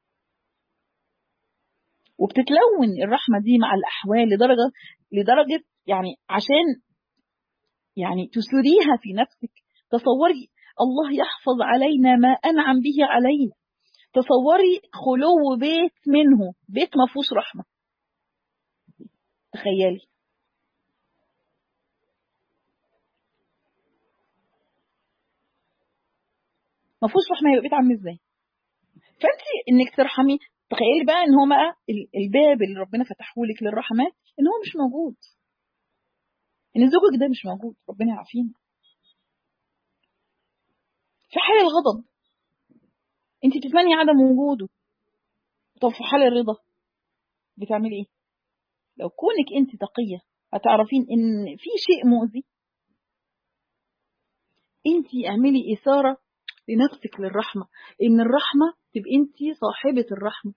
وبتتلون الرحمة دي مع الأحوال لدرجة لدرجة يعني عشان يعني تسريها في نفسك تصوري الله يحفظ علينا ما أنعم به علينا تصوري خلو بيت منه بيت ما فيهوش رحمة تخيلي ما فيهوش رحمة يبقى بيت عامل ازاي فانت انك ترحمي تخيلي بقى ان هو بقى الباب اللي ربنا فتحه لك للرحمات ان هو مش موجود ان زوجك ده مش موجود ربنا يعافينا في حال الغضب انت تتمني عدم وجوده طب في حال الرضا بتعملي ايه لو كونك انت تقيه هتعرفين ان في شيء مؤذي انت اعملي اثاره لنفسك للرحمه ان الرحمه تبقي انت صاحبه الرحمه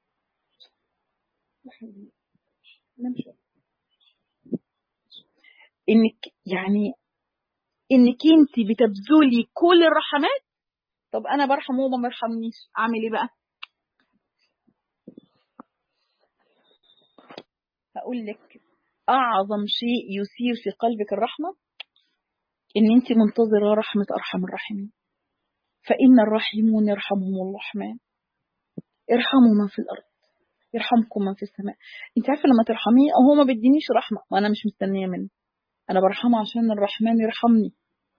انك يعني انك انت بتبذلي كل الرحمات طب انا برحم وهو ما بيرحمنيش اعمل ايه بقى هقول لك اعظم شيء يثير في قلبك الرحمه ان انت منتظره رحمه ارحم الراحمين فان الراحمون يرحمهم الرحمن ارحموا من في الارض يرحمكم من في السماء انت عارفه لما ترحميه هو ما بيدينيش رحمه وانا مش مستنيه منه انا برحمه عشان الرحمن يرحمني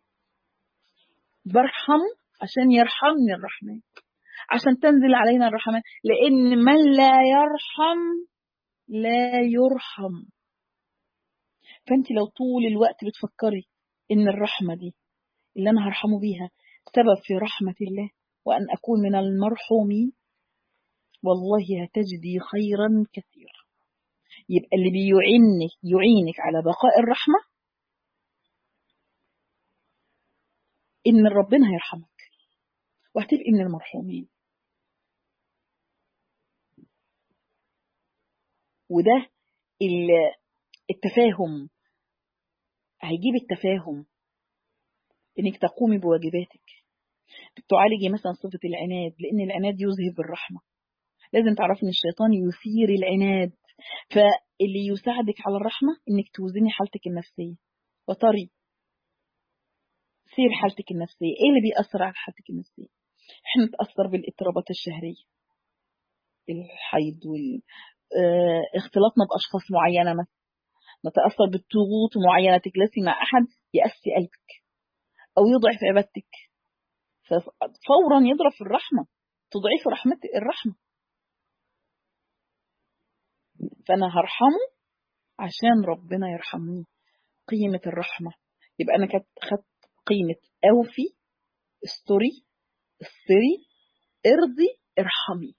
برحمه عشان يرحمني الرحمن عشان تنزل علينا الرحمن لان من لا يرحم لا يرحم فانت لو طول الوقت بتفكري ان الرحمه دي اللي انا هرحمه بيها سبب في رحمه الله وان اكون من المرحومين والله هتجدي خيرا كثيرا يبقى اللي بيعينك يعينك على بقاء الرحمه ان ربنا هيرحمك وهتبقي من المرحومين وده التفاهم هيجيب التفاهم انك تقومي بواجباتك تعالجي مثلا صفة العناد لان العناد يذهب الرحمة لازم تعرفي ان الشيطان يثير العناد فاللي يساعدك على الرحمة انك توزني حالتك النفسية وتري سير حالتك النفسية ايه اللي بيأثر على حالتك النفسية احنا نتأثر بالاضطرابات الشهرية الحيض وال اه اختلاطنا بأشخاص معينة مثلا نتأثر بالضغوط معينة تجلسي مع أحد يأسي قلبك أو يضعف عبادتك فورا يضرب في الرحمة تضعيف رحمة الرحمة فأنا هرحمه عشان ربنا يرحمني قيمة الرحمة يبقى أنا خدت قيمة أوفي استوري اصبري ارضي ارحمي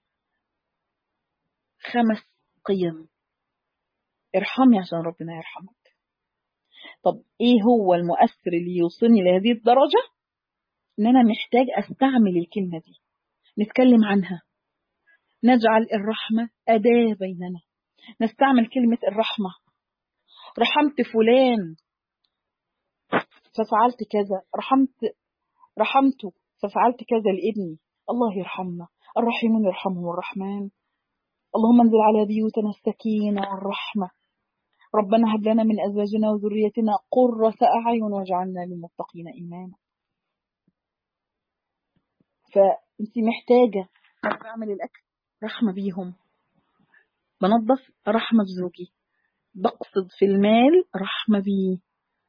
خمس قيم ارحمي عشان ربنا يرحمك طب ايه هو المؤثر اللي يوصلني لهذه الدرجة ان انا محتاج استعمل الكلمة دي نتكلم عنها نجعل الرحمة أداة بيننا نستعمل كلمة الرحمة رحمت فلان ففعلت كذا رحمت رحمته ففعلت كذا لابني الله يرحمنا الرحيمون يرحمهم الرحمن اللهم انزل على بيوتنا السكينة والرحمة ربنا هب لنا من أزواجنا وذريتنا قرة أعين واجعلنا للمتقين إماما فأنت محتاجة بعمل الأكل رحمة بيهم بنظف رحمة بزوجي بقصد في المال رحمة بيه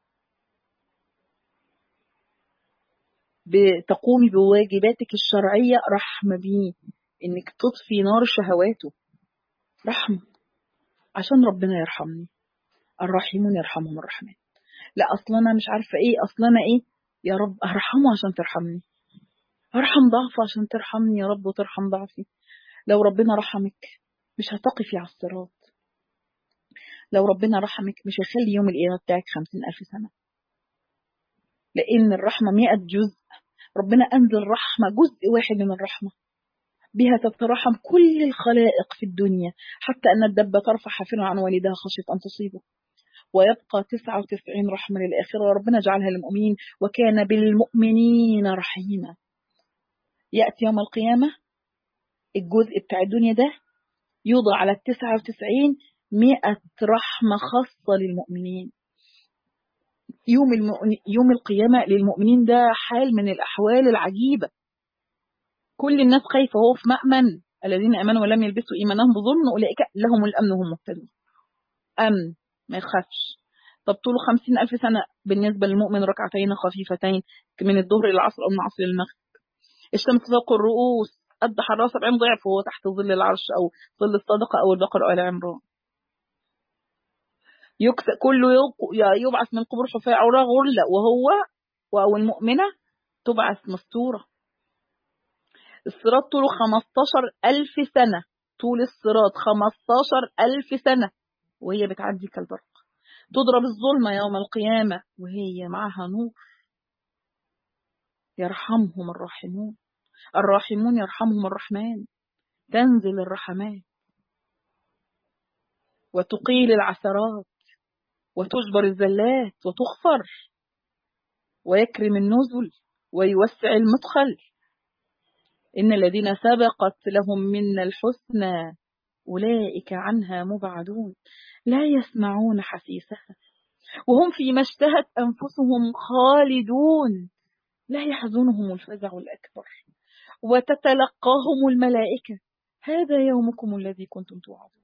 بتقومي بواجباتك الشرعية رحمة بيه انك تطفي نار شهواته رحمة عشان ربنا يرحمني الراحمون يرحمهم الرحمن لا اصلا انا مش عارفة ايه اصلا انا ايه يا رب ارحمه عشان ترحمني ارحم ضعفه عشان ترحمني يا رب وترحم ضعفي لو ربنا رحمك مش هتقفي على الصراط لو ربنا رحمك مش هيخلي يوم القيامة بتاعك خمسين ألف سنة لأن الرحمة مئة جزء ربنا أنزل رحمة جزء واحد من الرحمة بها تترحم كل الخلائق في الدنيا حتى أن الدبة ترفع حافرها عن والدها خشية أن تصيبه ويبقى 99 رحمة للآخرة وربنا جعلها للمؤمنين وكان بالمؤمنين رحيما يأتي يوم القيامة الجزء بتاع الدنيا ده يوضع على التسعة وتسعين مئة رحمة خاصة للمؤمنين يوم, المؤمن يوم القيامة للمؤمنين ده حال من الأحوال العجيبة كل الناس خايفة وهو في مأمن الذين امنوا ولم يلبسوا ايمانهم بظلم اولئك لهم الامن وهم مهتدون امن ما يخافش طب طوله خمسين ألف سنة بالنسبة للمؤمن ركعتين خفيفتين من الظهر إلى العصر أو من العصر إلى المغرب الشمس فوق الرؤوس قد حرارة 70 ضعف وهو تحت ظل العرش أو ظل الصدقة أو البقر أو آل عمران يكسى كله يبعث من قبور حفاة عورة غرلة وهو أو المؤمنة تبعث مستورة الصراط طوله 15 ألف سنة طول الصراط 15 ألف سنة وهي بتعدي كالبرق تضرب الظلمة يوم القيامة وهي معها نور يرحمهم الراحمون الراحمون يرحمهم الرحمن تنزل الرحمات وتقيل العثرات وتجبر الزلات وتغفر ويكرم النزل ويوسع المدخل إن الذين سبقت لهم منا الحسنى أولئك عنها مبعدون لا يسمعون حسيسها وهم فيما اشتهت أنفسهم خالدون لا يحزنهم الفزع الأكبر وتتلقاهم الملائكة هذا يومكم الذي كنتم توعدون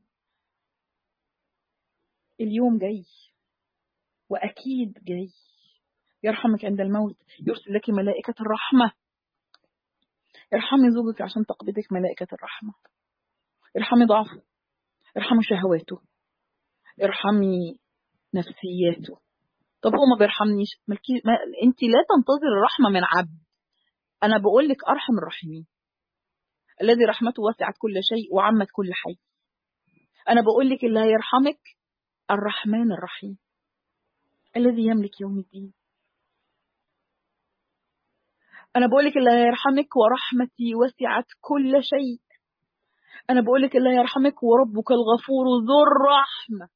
اليوم جاي وأكيد جاي يرحمك عند الموت يرسل لك ملائكة الرحمة ارحمي زوجك عشان تقبضك ملائكة الرحمة ارحمي ضعفه ارحمي شهواته ارحمي نفسياته طب هو ما بيرحمنيش ملكي ما... انت لا تنتظر الرحمة من عبد انا بقول لك ارحم الراحمين الذي رحمته وسعت كل شيء وعمت كل حي انا بقول لك اللي هيرحمك الرحمن الرحيم الذي يملك يوم الدين أنا بقولك اللي هيرحمك ورحمتي وسعت كل شيء أنا بقولك اللي هيرحمك وربك الغفور ذو الرحمة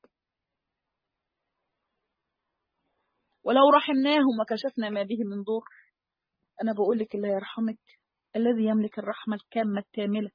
ولو رحمناهم وكشفنا ما به من ضر أنا بقولك اللي هيرحمك الذي يملك الرحمة الكامة الكاملة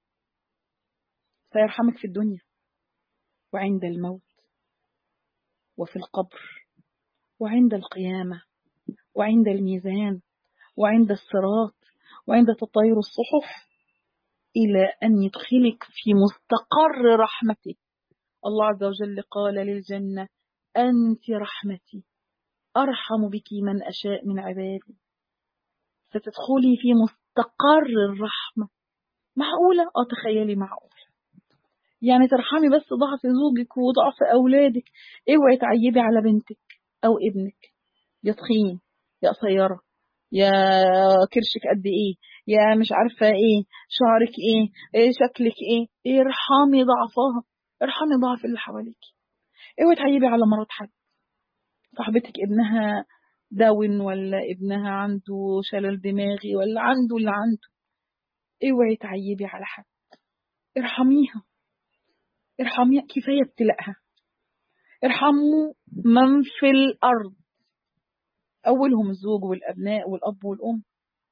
سيرحمك في الدنيا وعند الموت وفي القبر وعند القيامة وعند الميزان وعند الصراط وعند تطير الصحف إلى أن يدخلك في مستقر رحمته الله عز وجل قال للجنة أنت رحمتي أرحم بك من أشاء من عبادي ستدخلي في مستقر الرحمة معقولة؟ أه تخيلي معقولة يعني ترحمي بس ضعف زوجك وضعف أولادك اوعي تعيبي على بنتك أو ابنك يا تخين يا قصيرة يا كرشك قد ايه يا مش عارفة ايه شعرك ايه, إيه شكلك ايه ارحمي ضعفها ارحمي ضعف اللي حواليك اوعي تعيبي على مرض حد صاحبتك ابنها داون ولا ابنها عنده شلل دماغي ولا عنده اللي عنده اوعي تعيبي على حد ارحميها ارحميها كفاية ابتلاءها ارحموا من في الأرض أولهم الزوج والأبناء والأب والأم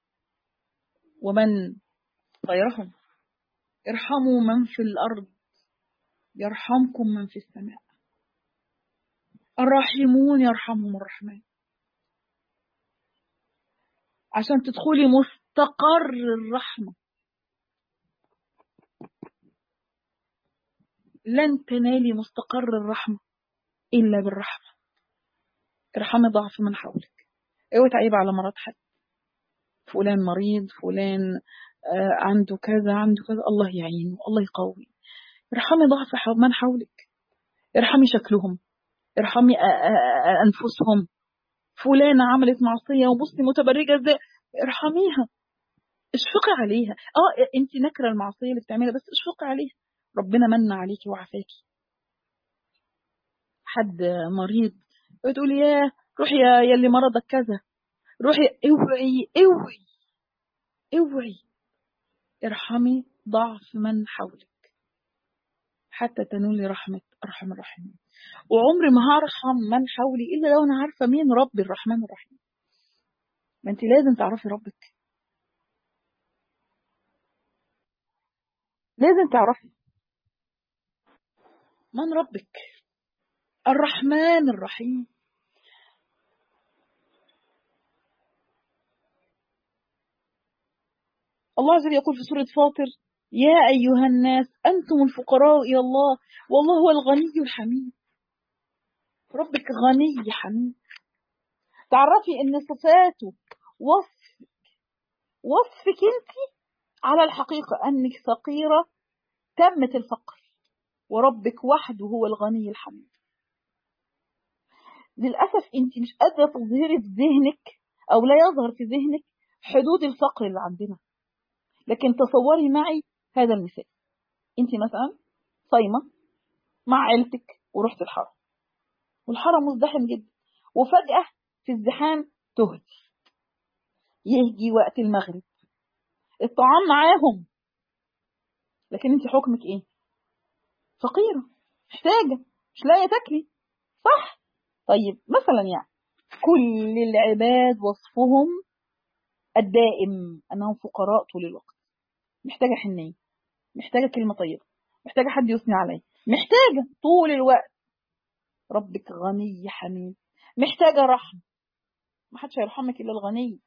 ومن غيرهم ارحموا من في الأرض يرحمكم من في السماء الراحمون يرحمهم الرحمن عشان تدخلي مستقر الرحمة لن تنالي مستقر الرحمة إلا بالرحمة ارحمي ضعف من حولك اوعي تعيب على مرض حد فلان مريض فلان آه عنده كذا عنده كذا الله يعينه الله يقوي ارحمي ضعف من حولك ارحمي شكلهم ارحمي أنفسهم فلانة عملت معصية وبصي متبرجة ازاي ارحميها اشفقي عليها اه انت نكره المعصية اللي بتعملها بس اشفقي عليها ربنا من عليكي وعافاكي حد مريض بتقولي يا روحي يا يلي مرضك كذا روحي اوعي اوعي اوعي ارحمي ضعف من حولك حتى تنولي رحمة أرحم الراحمين وعمري ما هرحم من حولي إلا لو أنا عارفة مين ربي الرحمن الرحيم ما أنت لازم تعرفي ربك لازم تعرفي من ربك الرحمن الرحيم الله عز وجل يقول في سورة فاطر يا أيها الناس أنتم الفقراء إلى الله والله هو الغني الحميد ربك غني حميد تعرفي ان صفاته وصف وصفك انت على الحقيقة انك فقيرة تمت الفقر وربك وحده هو الغني الحميد للأسف انت مش قادرة تظهري في ذهنك او لا يظهر في ذهنك حدود الفقر اللي عندنا لكن تصوري معي هذا المثال انت مثلا صايمة مع عيلتك ورحت الحرم والحرم مزدحم جدا وفجأة في الزحام تهدي يجي وقت المغرب الطعام معاهم لكن انت حكمك ايه فقيرة محتاجة مش لاقية تاكلي صح طيب مثلا يعني كل العباد وصفهم الدائم انهم فقراء طول الوقت محتاجة حنية محتاجة كلمة طيبة محتاجة حد يثني عليا محتاجة طول الوقت ربك غني حميد محتاجة رحمة ما حدش هيرحمك إلا الغني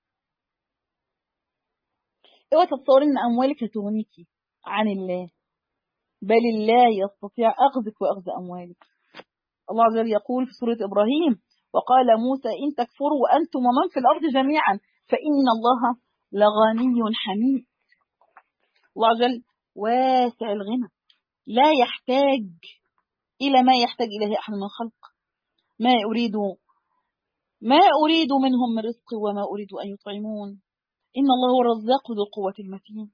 اوعى تتصوري ان اموالك هتغنيكي عن الله بل الله يستطيع اخذك واخذ اموالك الله عز وجل يقول في سورة ابراهيم وقال موسى ان تكفروا وانتم ومن في الارض جميعا فان الله لغني حميد الله عز وجل واسع الغنى لا يحتاج الى ما يحتاج اليه احد من الخلق ما اريد ما اريد منهم من رزق وما اريد ان يطعمون إن الله هو الرزاق ذو القوة المتين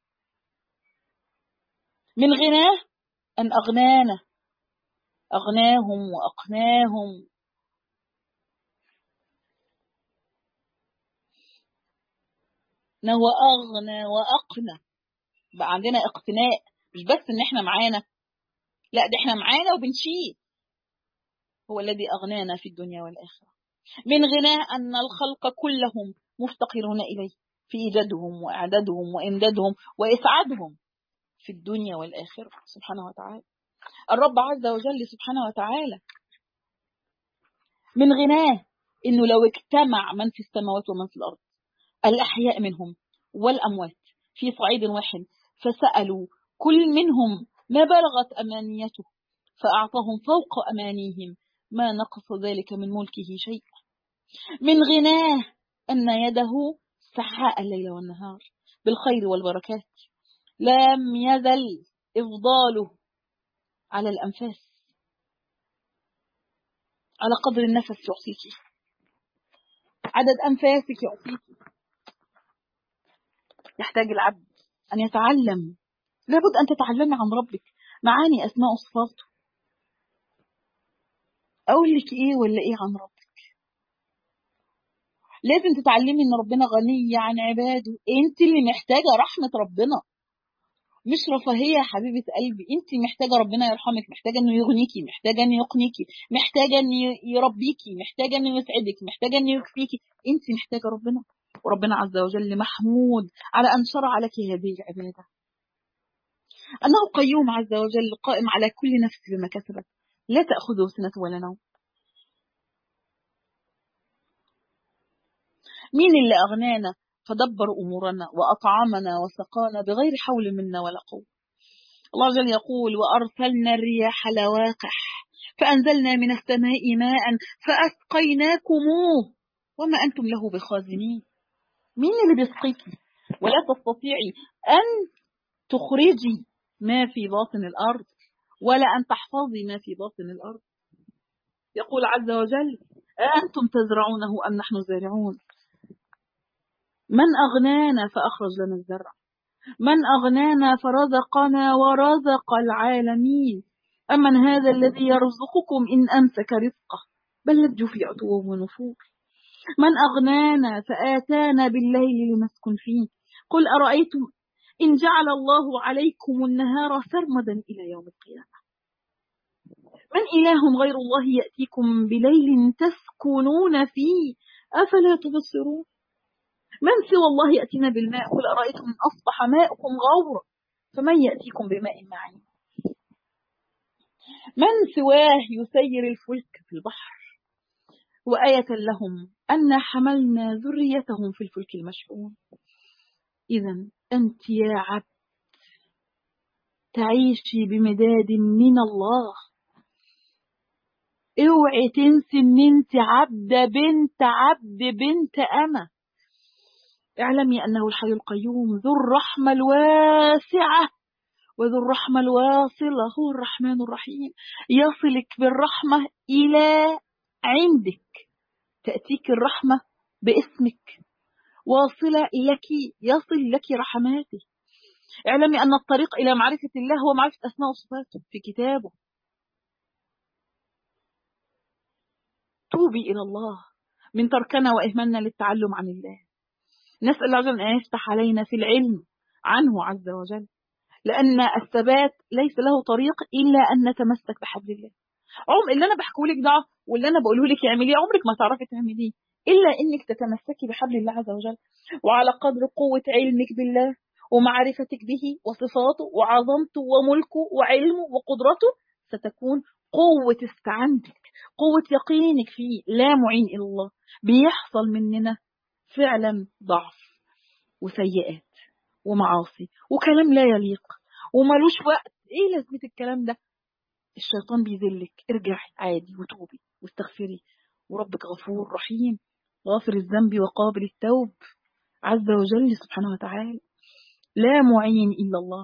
من غناه أن أغنانا أغناهم وأقناهم هو أغنى وأقنى بقى عندنا اقتناء مش بس إن إحنا معانا لا ده إحنا معانا وبنشيل هو الذي أغنانا في الدنيا والآخرة من غناه أن الخلق كلهم مفتقرون إليه في إيجادهم وإعدادهم وإمدادهم وإسعادهم في الدنيا والآخرة سبحانه وتعالى الرب عز وجل سبحانه وتعالى من غناه إنه لو اجتمع من في السماوات ومن في الأرض الأحياء منهم والأموات في صعيد واحد فسألوا كل منهم ما بلغت أمانيته فأعطاهم فوق أمانيهم ما نقص ذلك من ملكه شيء من غناه أن يده سحاء الليل والنهار بالخير والبركات لم يزل إفضاله على الأنفاس على قدر النفس يعطيك عدد أنفاسك يعطيك يحتاج العبد أن يتعلم لابد أن تتعلمي عن ربك معاني أسماء وصفاته أقول لك إيه ولا إيه عن ربك لازم تتعلمي ان ربنا غني عن عباده انت اللي محتاجه رحمه ربنا مش رفاهيه يا حبيبه قلبي انت محتاجه ربنا يرحمك محتاجه انه يغنيكي محتاجه انه يقنيكي محتاجه انه يربيكي محتاجه انه يسعدك محتاجه انه يكفيكي انت محتاجه ربنا وربنا عز وجل محمود على ان شرع لك هذه العباده انه قيوم عز وجل قائم على كل نفس بما كسبت لا تاخذه سنه ولا نوم مين اللي أغنانا فدبر أمورنا وأطعمنا وسقانا بغير حول منا ولا قوة الله جل يقول وأرسلنا الرياح لواقح فأنزلنا من السماء ماء فأسقيناكموه وما أنتم له بخازنين مين اللي بيسقيكي ولا تستطيعي أن تخرجي ما في باطن الأرض ولا أن تحفظي ما في باطن الأرض يقول عز وجل أنتم تزرعونه أم نحن زارعون من أغنانا فأخرج لنا الزرع من أغنانا فرزقنا ورزق العالمين أمن هذا الذي يرزقكم إن أمسك رزقه بل لجوا في عتو ونفور من أغنانا فآتانا بالليل لنسكن فيه قل أرأيتم إن جعل الله عليكم النهار سرمدا إلى يوم القيامة من إله غير الله يأتيكم بليل تسكنون فيه أفلا تبصرون من سوى الله يأتينا بالماء قل أرأيتم إن أصبح ماؤكم غورا فمن يأتيكم بماء معين من سواه يسير الفلك في البحر وآية لهم أنا حملنا ذريتهم في الفلك المشحون إذا أنت يا عبد تعيشي بمداد من الله اوعي تنسي ان انت عبدة بنت عبد بنت أمة اعلمي أنه الحي القيوم ذو الرحمة الواسعة وذو الرحمة الواصلة هو الرحمن الرحيم يصلك بالرحمة إلى عندك تأتيك الرحمة باسمك واصلة لك يصل لك رحماته اعلمي أن الطريق إلى معرفة الله هو معرفة أسماء وصفاته في كتابه توبي إلى الله من تركنا وإهمالنا للتعلم عن الله نسأل الله عز أن يفتح علينا في العلم عنه عز وجل لأن الثبات ليس له طريق إلا أن نتمسك بحبل الله عم اللي أنا بحكيه لك ده واللي أنا بقوله لك اعمليه عمرك ما تعرفي تعمليه إلا إنك تتمسكي بحبل الله عز وجل وعلى قدر قوة علمك بالله ومعرفتك به وصفاته وعظمته وملكه وعلمه وقدرته ستكون قوة استعانتك قوة يقينك فيه لا معين إلا الله بيحصل مننا فعلا ضعف وسيئات ومعاصي وكلام لا يليق وملوش وقت ايه لازمة الكلام ده الشيطان بيذلك ارجعي عادي وتوبي واستغفري وربك غفور رحيم غافر الذنب وقابل التوب عز وجل سبحانه وتعالى لا معين إلا الله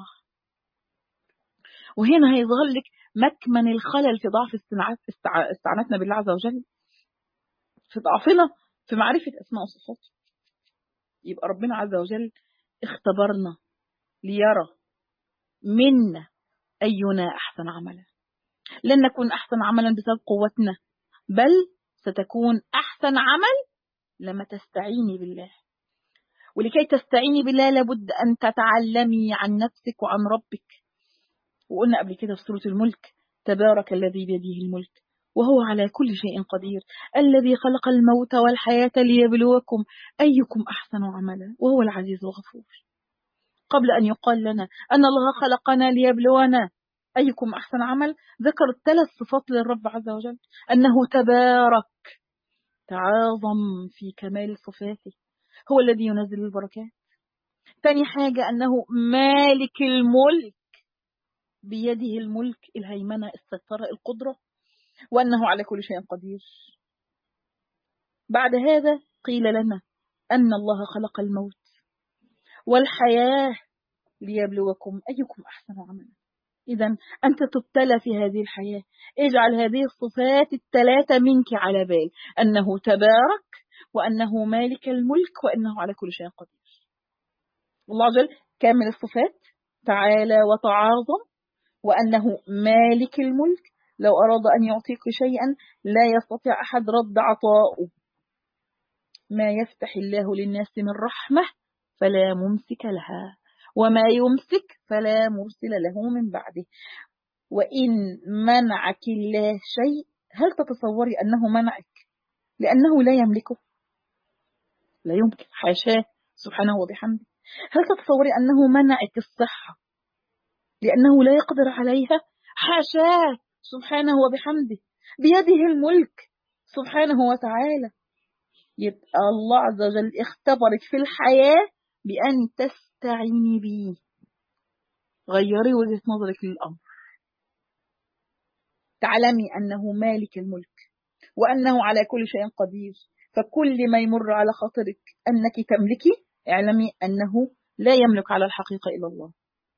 وهنا هيظهر لك مكمن الخلل في ضعف استعانتنا بالله عز وجل في ضعفنا في معرفة أسماء وصفاته يبقى ربنا عز وجل اختبرنا ليرى منا أينا أحسن عملا لن نكون أحسن عملا بسبب قوتنا بل ستكون أحسن عمل لما تستعيني بالله ولكي تستعيني بالله لابد أن تتعلمي عن نفسك وعن ربك وقلنا قبل كده في سورة الملك تبارك الذي بيده الملك وهو على كل شيء قدير الذي خلق الموت والحياة ليبلوكم أيكم أحسن عملا وهو العزيز الغفور قبل أن يقال لنا أن الله خلقنا ليبلونا أيكم أحسن عمل ذكر ثلاث صفات للرب عز وجل أنه تبارك تعاظم في كمال صفاته هو الذي ينزل البركات ثاني حاجة أنه مالك الملك بيده الملك الهيمنة السترة القدرة وأنه على كل شيء قدير بعد هذا قيل لنا أن الله خلق الموت والحياة ليبلوكم أيكم أحسن عملا إذا أنت تبتلى في هذه الحياة اجعل هذه الصفات الثلاثة منك على بال أنه تبارك وأنه مالك الملك وأنه على كل شيء قدير الله عز وجل كامل الصفات تعالى وتعاظم وأنه مالك الملك لو أراد أن يعطيك شيئا لا يستطيع أحد رد عطاؤه ما يفتح الله للناس من رحمة فلا ممسك لها وما يمسك فلا مرسل له من بعده وإن منعك الله شيء هل تتصوري أنه منعك لأنه لا يملكه لا يمكن حاشاه سبحانه وبحمده هل تتصوري أنه منعك الصحة لأنه لا يقدر عليها حاشاه سبحانه وبحمده بيده الملك سبحانه وتعالى يبقى الله عز وجل اختبرك في الحياة بأن تستعيني به غيري وجهة نظرك للأمر تعلمي أنه مالك الملك وأنه على كل شيء قدير فكل ما يمر على خاطرك أنك تملكي اعلمي أنه لا يملك على الحقيقة إلا الله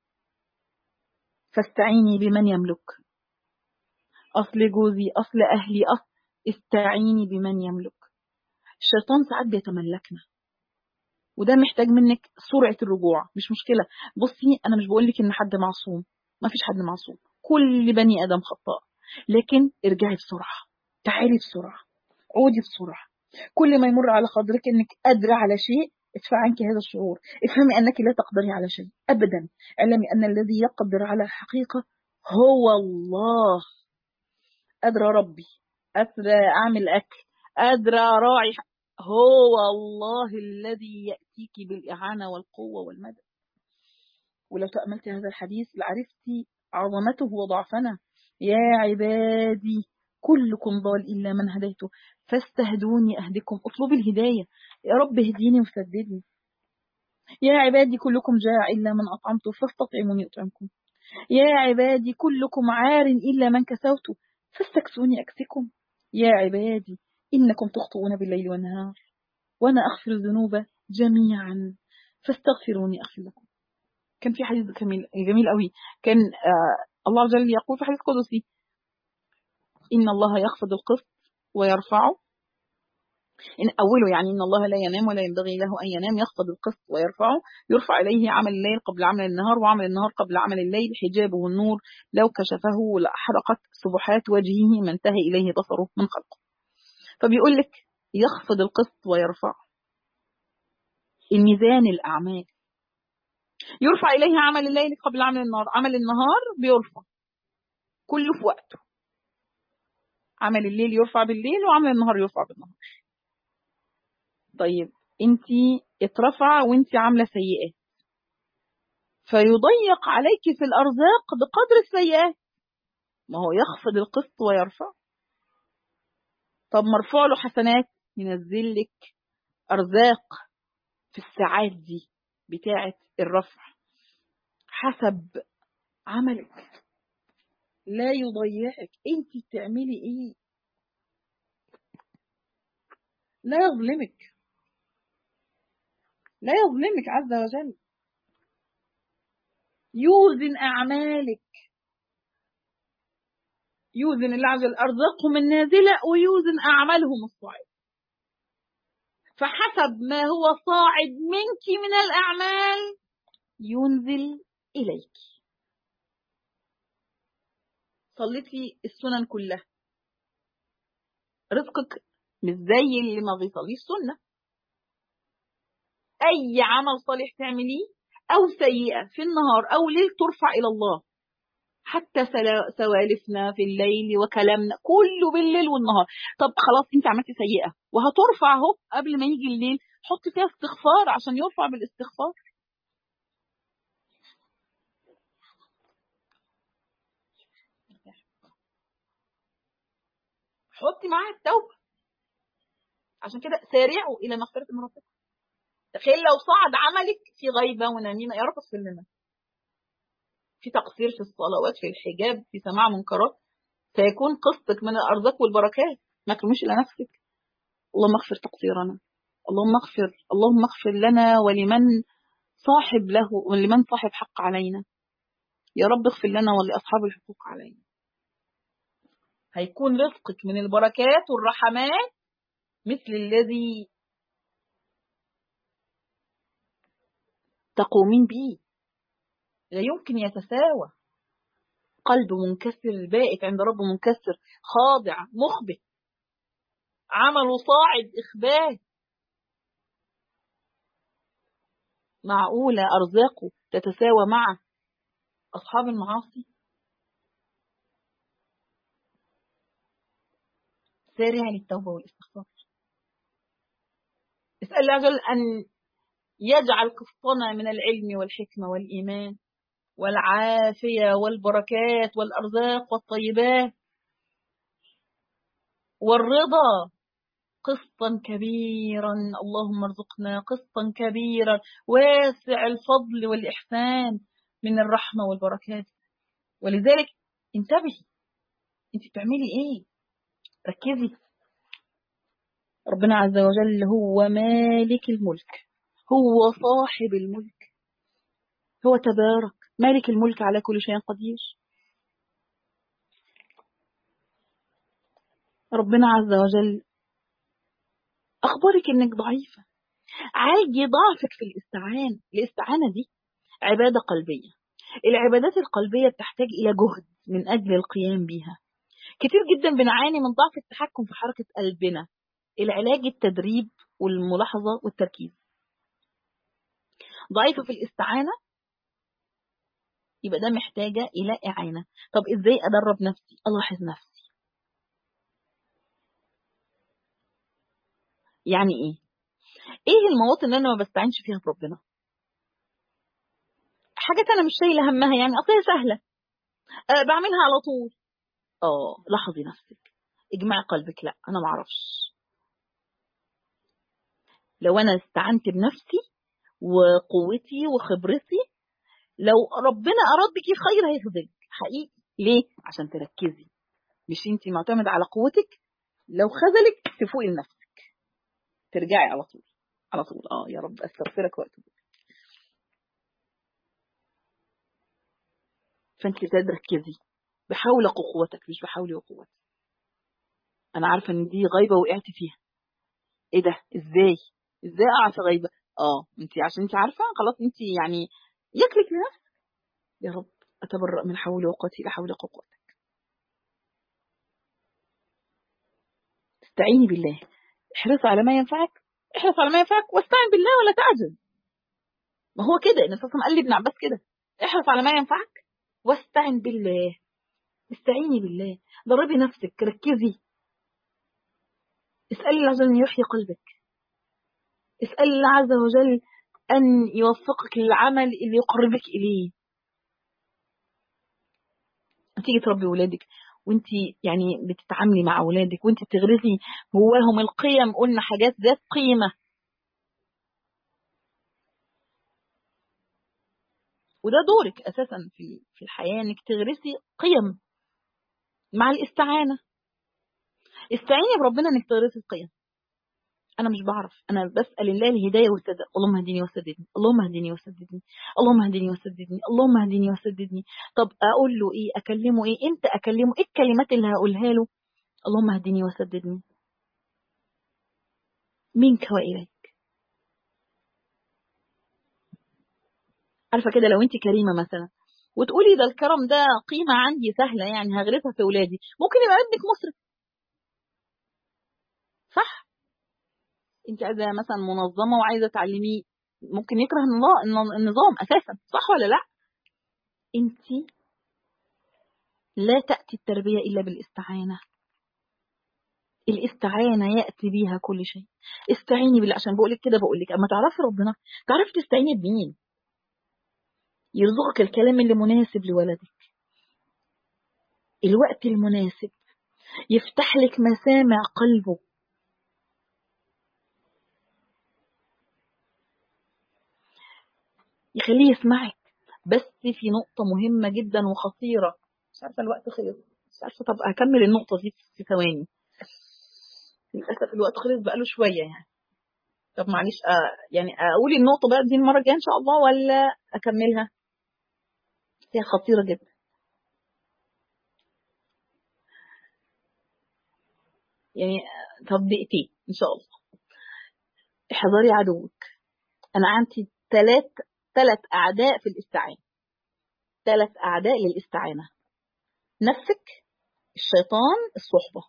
فاستعيني بمن يملك أصل جوزي أصل أهلي أصل استعيني بمن يملك الشيطان ساعات بيتملكنا وده محتاج منك سرعة الرجوع مش مشكلة بصي أنا مش بقول لك إن حد معصوم ما فيش حد معصوم كل بني آدم خطاء لكن ارجعي بسرعة تعالي بسرعة عودي بسرعة كل ما يمر على خاطرك إنك قادرة على شيء ادفع عنك هذا الشعور افهمي أنك لا تقدري على شيء أبدا اعلمي أن الذي يقدر على الحقيقة هو الله قادرة ربي قادرة أعمل أكل قادرة راعي هو الله الذي يأتيك بالإعانة والقوة والمدد ولو تأملت هذا الحديث لعرفتي عظمته وضعفنا يا عبادي كلكم ضال إلا من هديته فاستهدوني أهدكم اطلبوا الهداية يا رب اهديني وسددني يا عبادي كلكم جاع إلا من أطعمته فاستطعموني أطعمكم يا عبادي كلكم عار إلا من كسوت فاستكسوني أكسكم يا عبادي إنكم تخطئون بالليل والنهار وأنا أغفر الذنوب جميعا فاستغفروني أغفر لكم كان في حديث جميل جميل قوي كان آه الله عز وجل يقول في حديث قدسي إن الله يخفض القسط ويرفعه إن أوله يعني إن الله لا ينام ولا ينبغي له أن ينام يخفض القسط ويرفعه يرفع إليه عمل الليل قبل عمل النهار وعمل النهار قبل عمل الليل حجابه النور لو كشفه لأحرقت سبحات وجهه ما انتهى إليه بصره من خلقه فبيقول لك يخفض القسط ويرفعه الميزان الأعمال يرفع إليه عمل الليل قبل عمل النهار عمل النهار بيرفع كله في وقته عمل الليل يرفع بالليل وعمل النهار يرفع بالنهار طيب انت اترفع وانت عامله سيئات فيضيق عليك في الارزاق بقدر السيئات ما هو يخفض القسط ويرفع طب مرفوع له حسنات ينزل لك ارزاق في الساعات دي بتاعه الرفع حسب عملك لا يضيعك انت بتعملي ايه لا يظلمك لا يظلمك عز وجل يوزن أعمالك يوزن الله عز وجل أرزاقهم النازلة ويوزن أعمالهم الصاعدة فحسب ما هو صاعد منك من الأعمال ينزل إليك صليتي السنن كلها رزقك مش زي اللي ما بيصليش سنه أي عمل صالح تعمليه أو سيئة في النهار أو ليل ترفع إلى الله حتى سوالفنا في الليل وكلامنا كله بالليل والنهار طب خلاص انت عملتي سيئة وهترفع اهو قبل ما يجي الليل حط فيها استغفار عشان يرفع بالاستغفار حطي معاها التوبة عشان كده سارعوا إلى مغفرة من ربكم تخيل لو صعد عملك في غيبة ونميمة يا رب اغفر لنا في تقصير في الصلوات في الحجاب في سماع منكرات سيكون قسطك من الأرزاق والبركات ما تلومش إلى نفسك اللهم اغفر تقصيرنا اللهم اغفر اللهم اغفر لنا ولمن صاحب له ولمن صاحب حق علينا يا رب اغفر لنا ولأصحاب الحقوق علينا هيكون رزقك من البركات والرحمات مثل الذي تقومين به لا يمكن يتساوى قلب منكسر البائت عند رب منكسر خاضع مخبت عمله صاعد إخبات معقولة أرزاقه تتساوى مع أصحاب المعاصي سارع للتوبة والاستغفار اسأل الله عز وجل أن يجعل قسطنا من العلم والحكمة والإيمان والعافية والبركات والأرزاق والطيبات والرضا قسطا كبيرا اللهم ارزقنا قسطا كبيرا واسع الفضل والإحسان من الرحمة والبركات ولذلك انتبهي انت بتعملي ايه ركزي ربنا عز وجل هو مالك الملك هو صاحب الملك هو تبارك مالك الملك على كل شيء قدير ربنا عز وجل أخبرك إنك ضعيفة عالجي ضعفك في الاستعانة الاستعانة دي عبادة قلبية العبادات القلبية بتحتاج إلى جهد من أجل القيام بها كتير جدا بنعاني من ضعف التحكم في حركة قلبنا العلاج التدريب والملاحظة والتركيز ضعيفة في الاستعانة يبقى ده محتاجة إلى إعانة طب إزاي أدرب نفسي ألاحظ نفسي يعني إيه إيه المواطن اللي أنا ما بستعينش فيها بربنا حاجات أنا مش شايلة همها يعني أصلها سهلة أه بعملها على طول اه لاحظي نفسك اجمعي قلبك لا انا ما اعرفش لو انا استعنت بنفسي وقوتي وخبرتي لو ربنا اراد بك خير هيخذلك حقيقي ليه عشان تركزي مش انت معتمد على قوتك لو خذلك تفوقي لنفسك ترجعي على طول على طول اه يا رب استغفرك واتوب فانت تركزي بحول قوتك مش بحولي وقوتي انا عارفه ان دي غيبه وقعت فيها ايه ده ازاي ازاي اقع في غيبه اه انت عشان انت عارفه خلاص انت يعني يكلك لنفسك يا رب اتبرأ من حول وقوتي لا حول قوتك استعيني بالله احرص على ما ينفعك احرص على ما ينفعك واستعن بالله ولا تعجل ما هو كده النبي صلى الله عليه وسلم قال لابن عباس كده احرص على ما ينفعك واستعن بالله استعيني بالله دربي نفسك ركزي اسألي الله عز وجل أن يحيي قلبك اسألي الله عز وجل أن يوفقك للعمل اللي يقربك إليه تيجي تربي ولادك وانت يعني بتتعاملي مع اولادك وانت بتغرسي جواهم القيم قلنا حاجات ذات قيمه وده دورك اساسا في في الحياه انك تغرسي قيم مع الاستعانه استعيني بربنا انك تغرسي القيم انا مش بعرف انا بسال الله الهدايه والسداد اللهم اهدني وسددني اللهم اهدني وسددني اللهم اهدني وسددني اللهم اهدني وسددني طب اقول له ايه اكلمه ايه امتى اكلمه ايه الكلمات اللي هقولها له اللهم اهدني وسددني منك واليك عارفه كده لو انت كريمه مثلا وتقولي ده الكرم ده قيمه عندي سهله يعني هغرسها في اولادي ممكن يبقى ابنك مسرف صح انت عايزه مثلا منظمه وعايزه تعلميه ممكن يكره النظام اساسا صح ولا لا انت لا تاتي التربيه الا بالاستعانه الاستعانه ياتي بيها كل شيء استعيني بالله عشان بقول لك كده بقول لك اما تعرفي ربنا تعرفي تستعيني بمين يرزقك الكلام اللي مناسب لولدك الوقت المناسب يفتح لك مسامع قلبه يخليه يسمعك بس في نقطة مهمة جدا وخطيرة مش عارفة الوقت خلص مش عارفة طب هكمل النقطة دي في ثواني للأسف الوقت خلص بقاله شوية يعني طب معلش آه يعني أقول النقطة بقى دي المرة الجاية إن شاء الله ولا أكملها هي خطيرة جدا يعني طب دقيقتين إن شاء الله احذري عدوك أنا عندي ثلاث ثلاث أعداء في الاستعانة ثلاث أعداء للاستعانة نفسك الشيطان الصحبة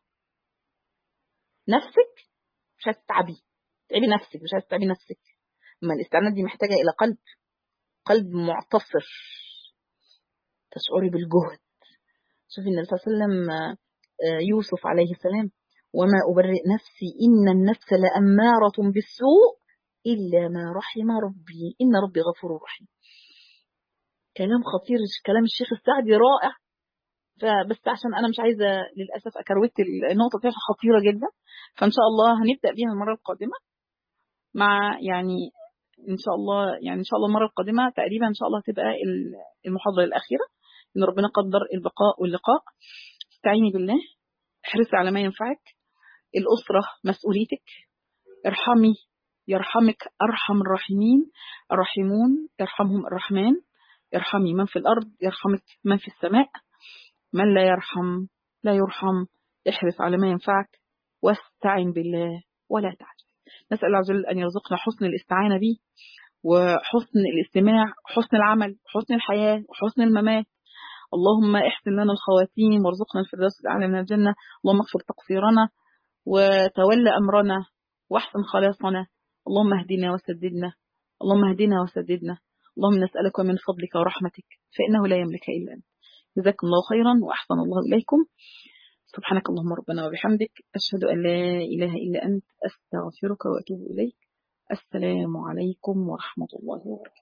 نفسك مش هتتعبي تعبي نفسك مش هتتعبي نفسك أما الاستعانة دي محتاجة إلى قلب قلب معتصر تشعري بالجهد شوفي النبي صلى الله عليه وسلم يوسف عليه السلام وما أبرئ نفسي إن النفس لأمارة بالسوء إلا ما رحم ربي إن ربي غفور رحيم كلام خطير كلام الشيخ السعدي رائع فبس عشان أنا مش عايزة للأسف أكروت النقطة دي خطيرة جدا فإن شاء الله هنبدأ بيها المرة القادمة مع يعني إن شاء الله يعني إن شاء الله المرة القادمة تقريبا إن شاء الله تبقى المحاضرة الأخيرة إن ربنا قدر البقاء واللقاء استعيني بالله احرصي على ما ينفعك الأسرة مسؤوليتك ارحمي يرحمك أرحم الراحمين الراحمون يرحمهم الرحمن ارحمي من في الأرض يرحمك من في السماء من لا يرحم لا يرحم احرص على ما ينفعك واستعن بالله ولا تعجز نسأل الله عز وجل أن يرزقنا حسن الاستعانة به وحسن الاستماع وحسن العمل وحسن الحياة وحسن الممات اللهم احسن لنا الخواتيم وارزقنا الفردوس الأعلى من الجنة اللهم اغفر تقصيرنا وتولى أمرنا واحسن خلاصنا اللهم اهدنا وسددنا اللهم اهدنا وسددنا اللهم نسألك من فضلك ورحمتك فإنه لا يملك إلا أنت جزاكم الله خيرا وأحسن الله إليكم سبحانك اللهم ربنا وبحمدك أشهد أن لا إله إلا أنت أستغفرك وأتوب إليك السلام عليكم ورحمة الله وبركاته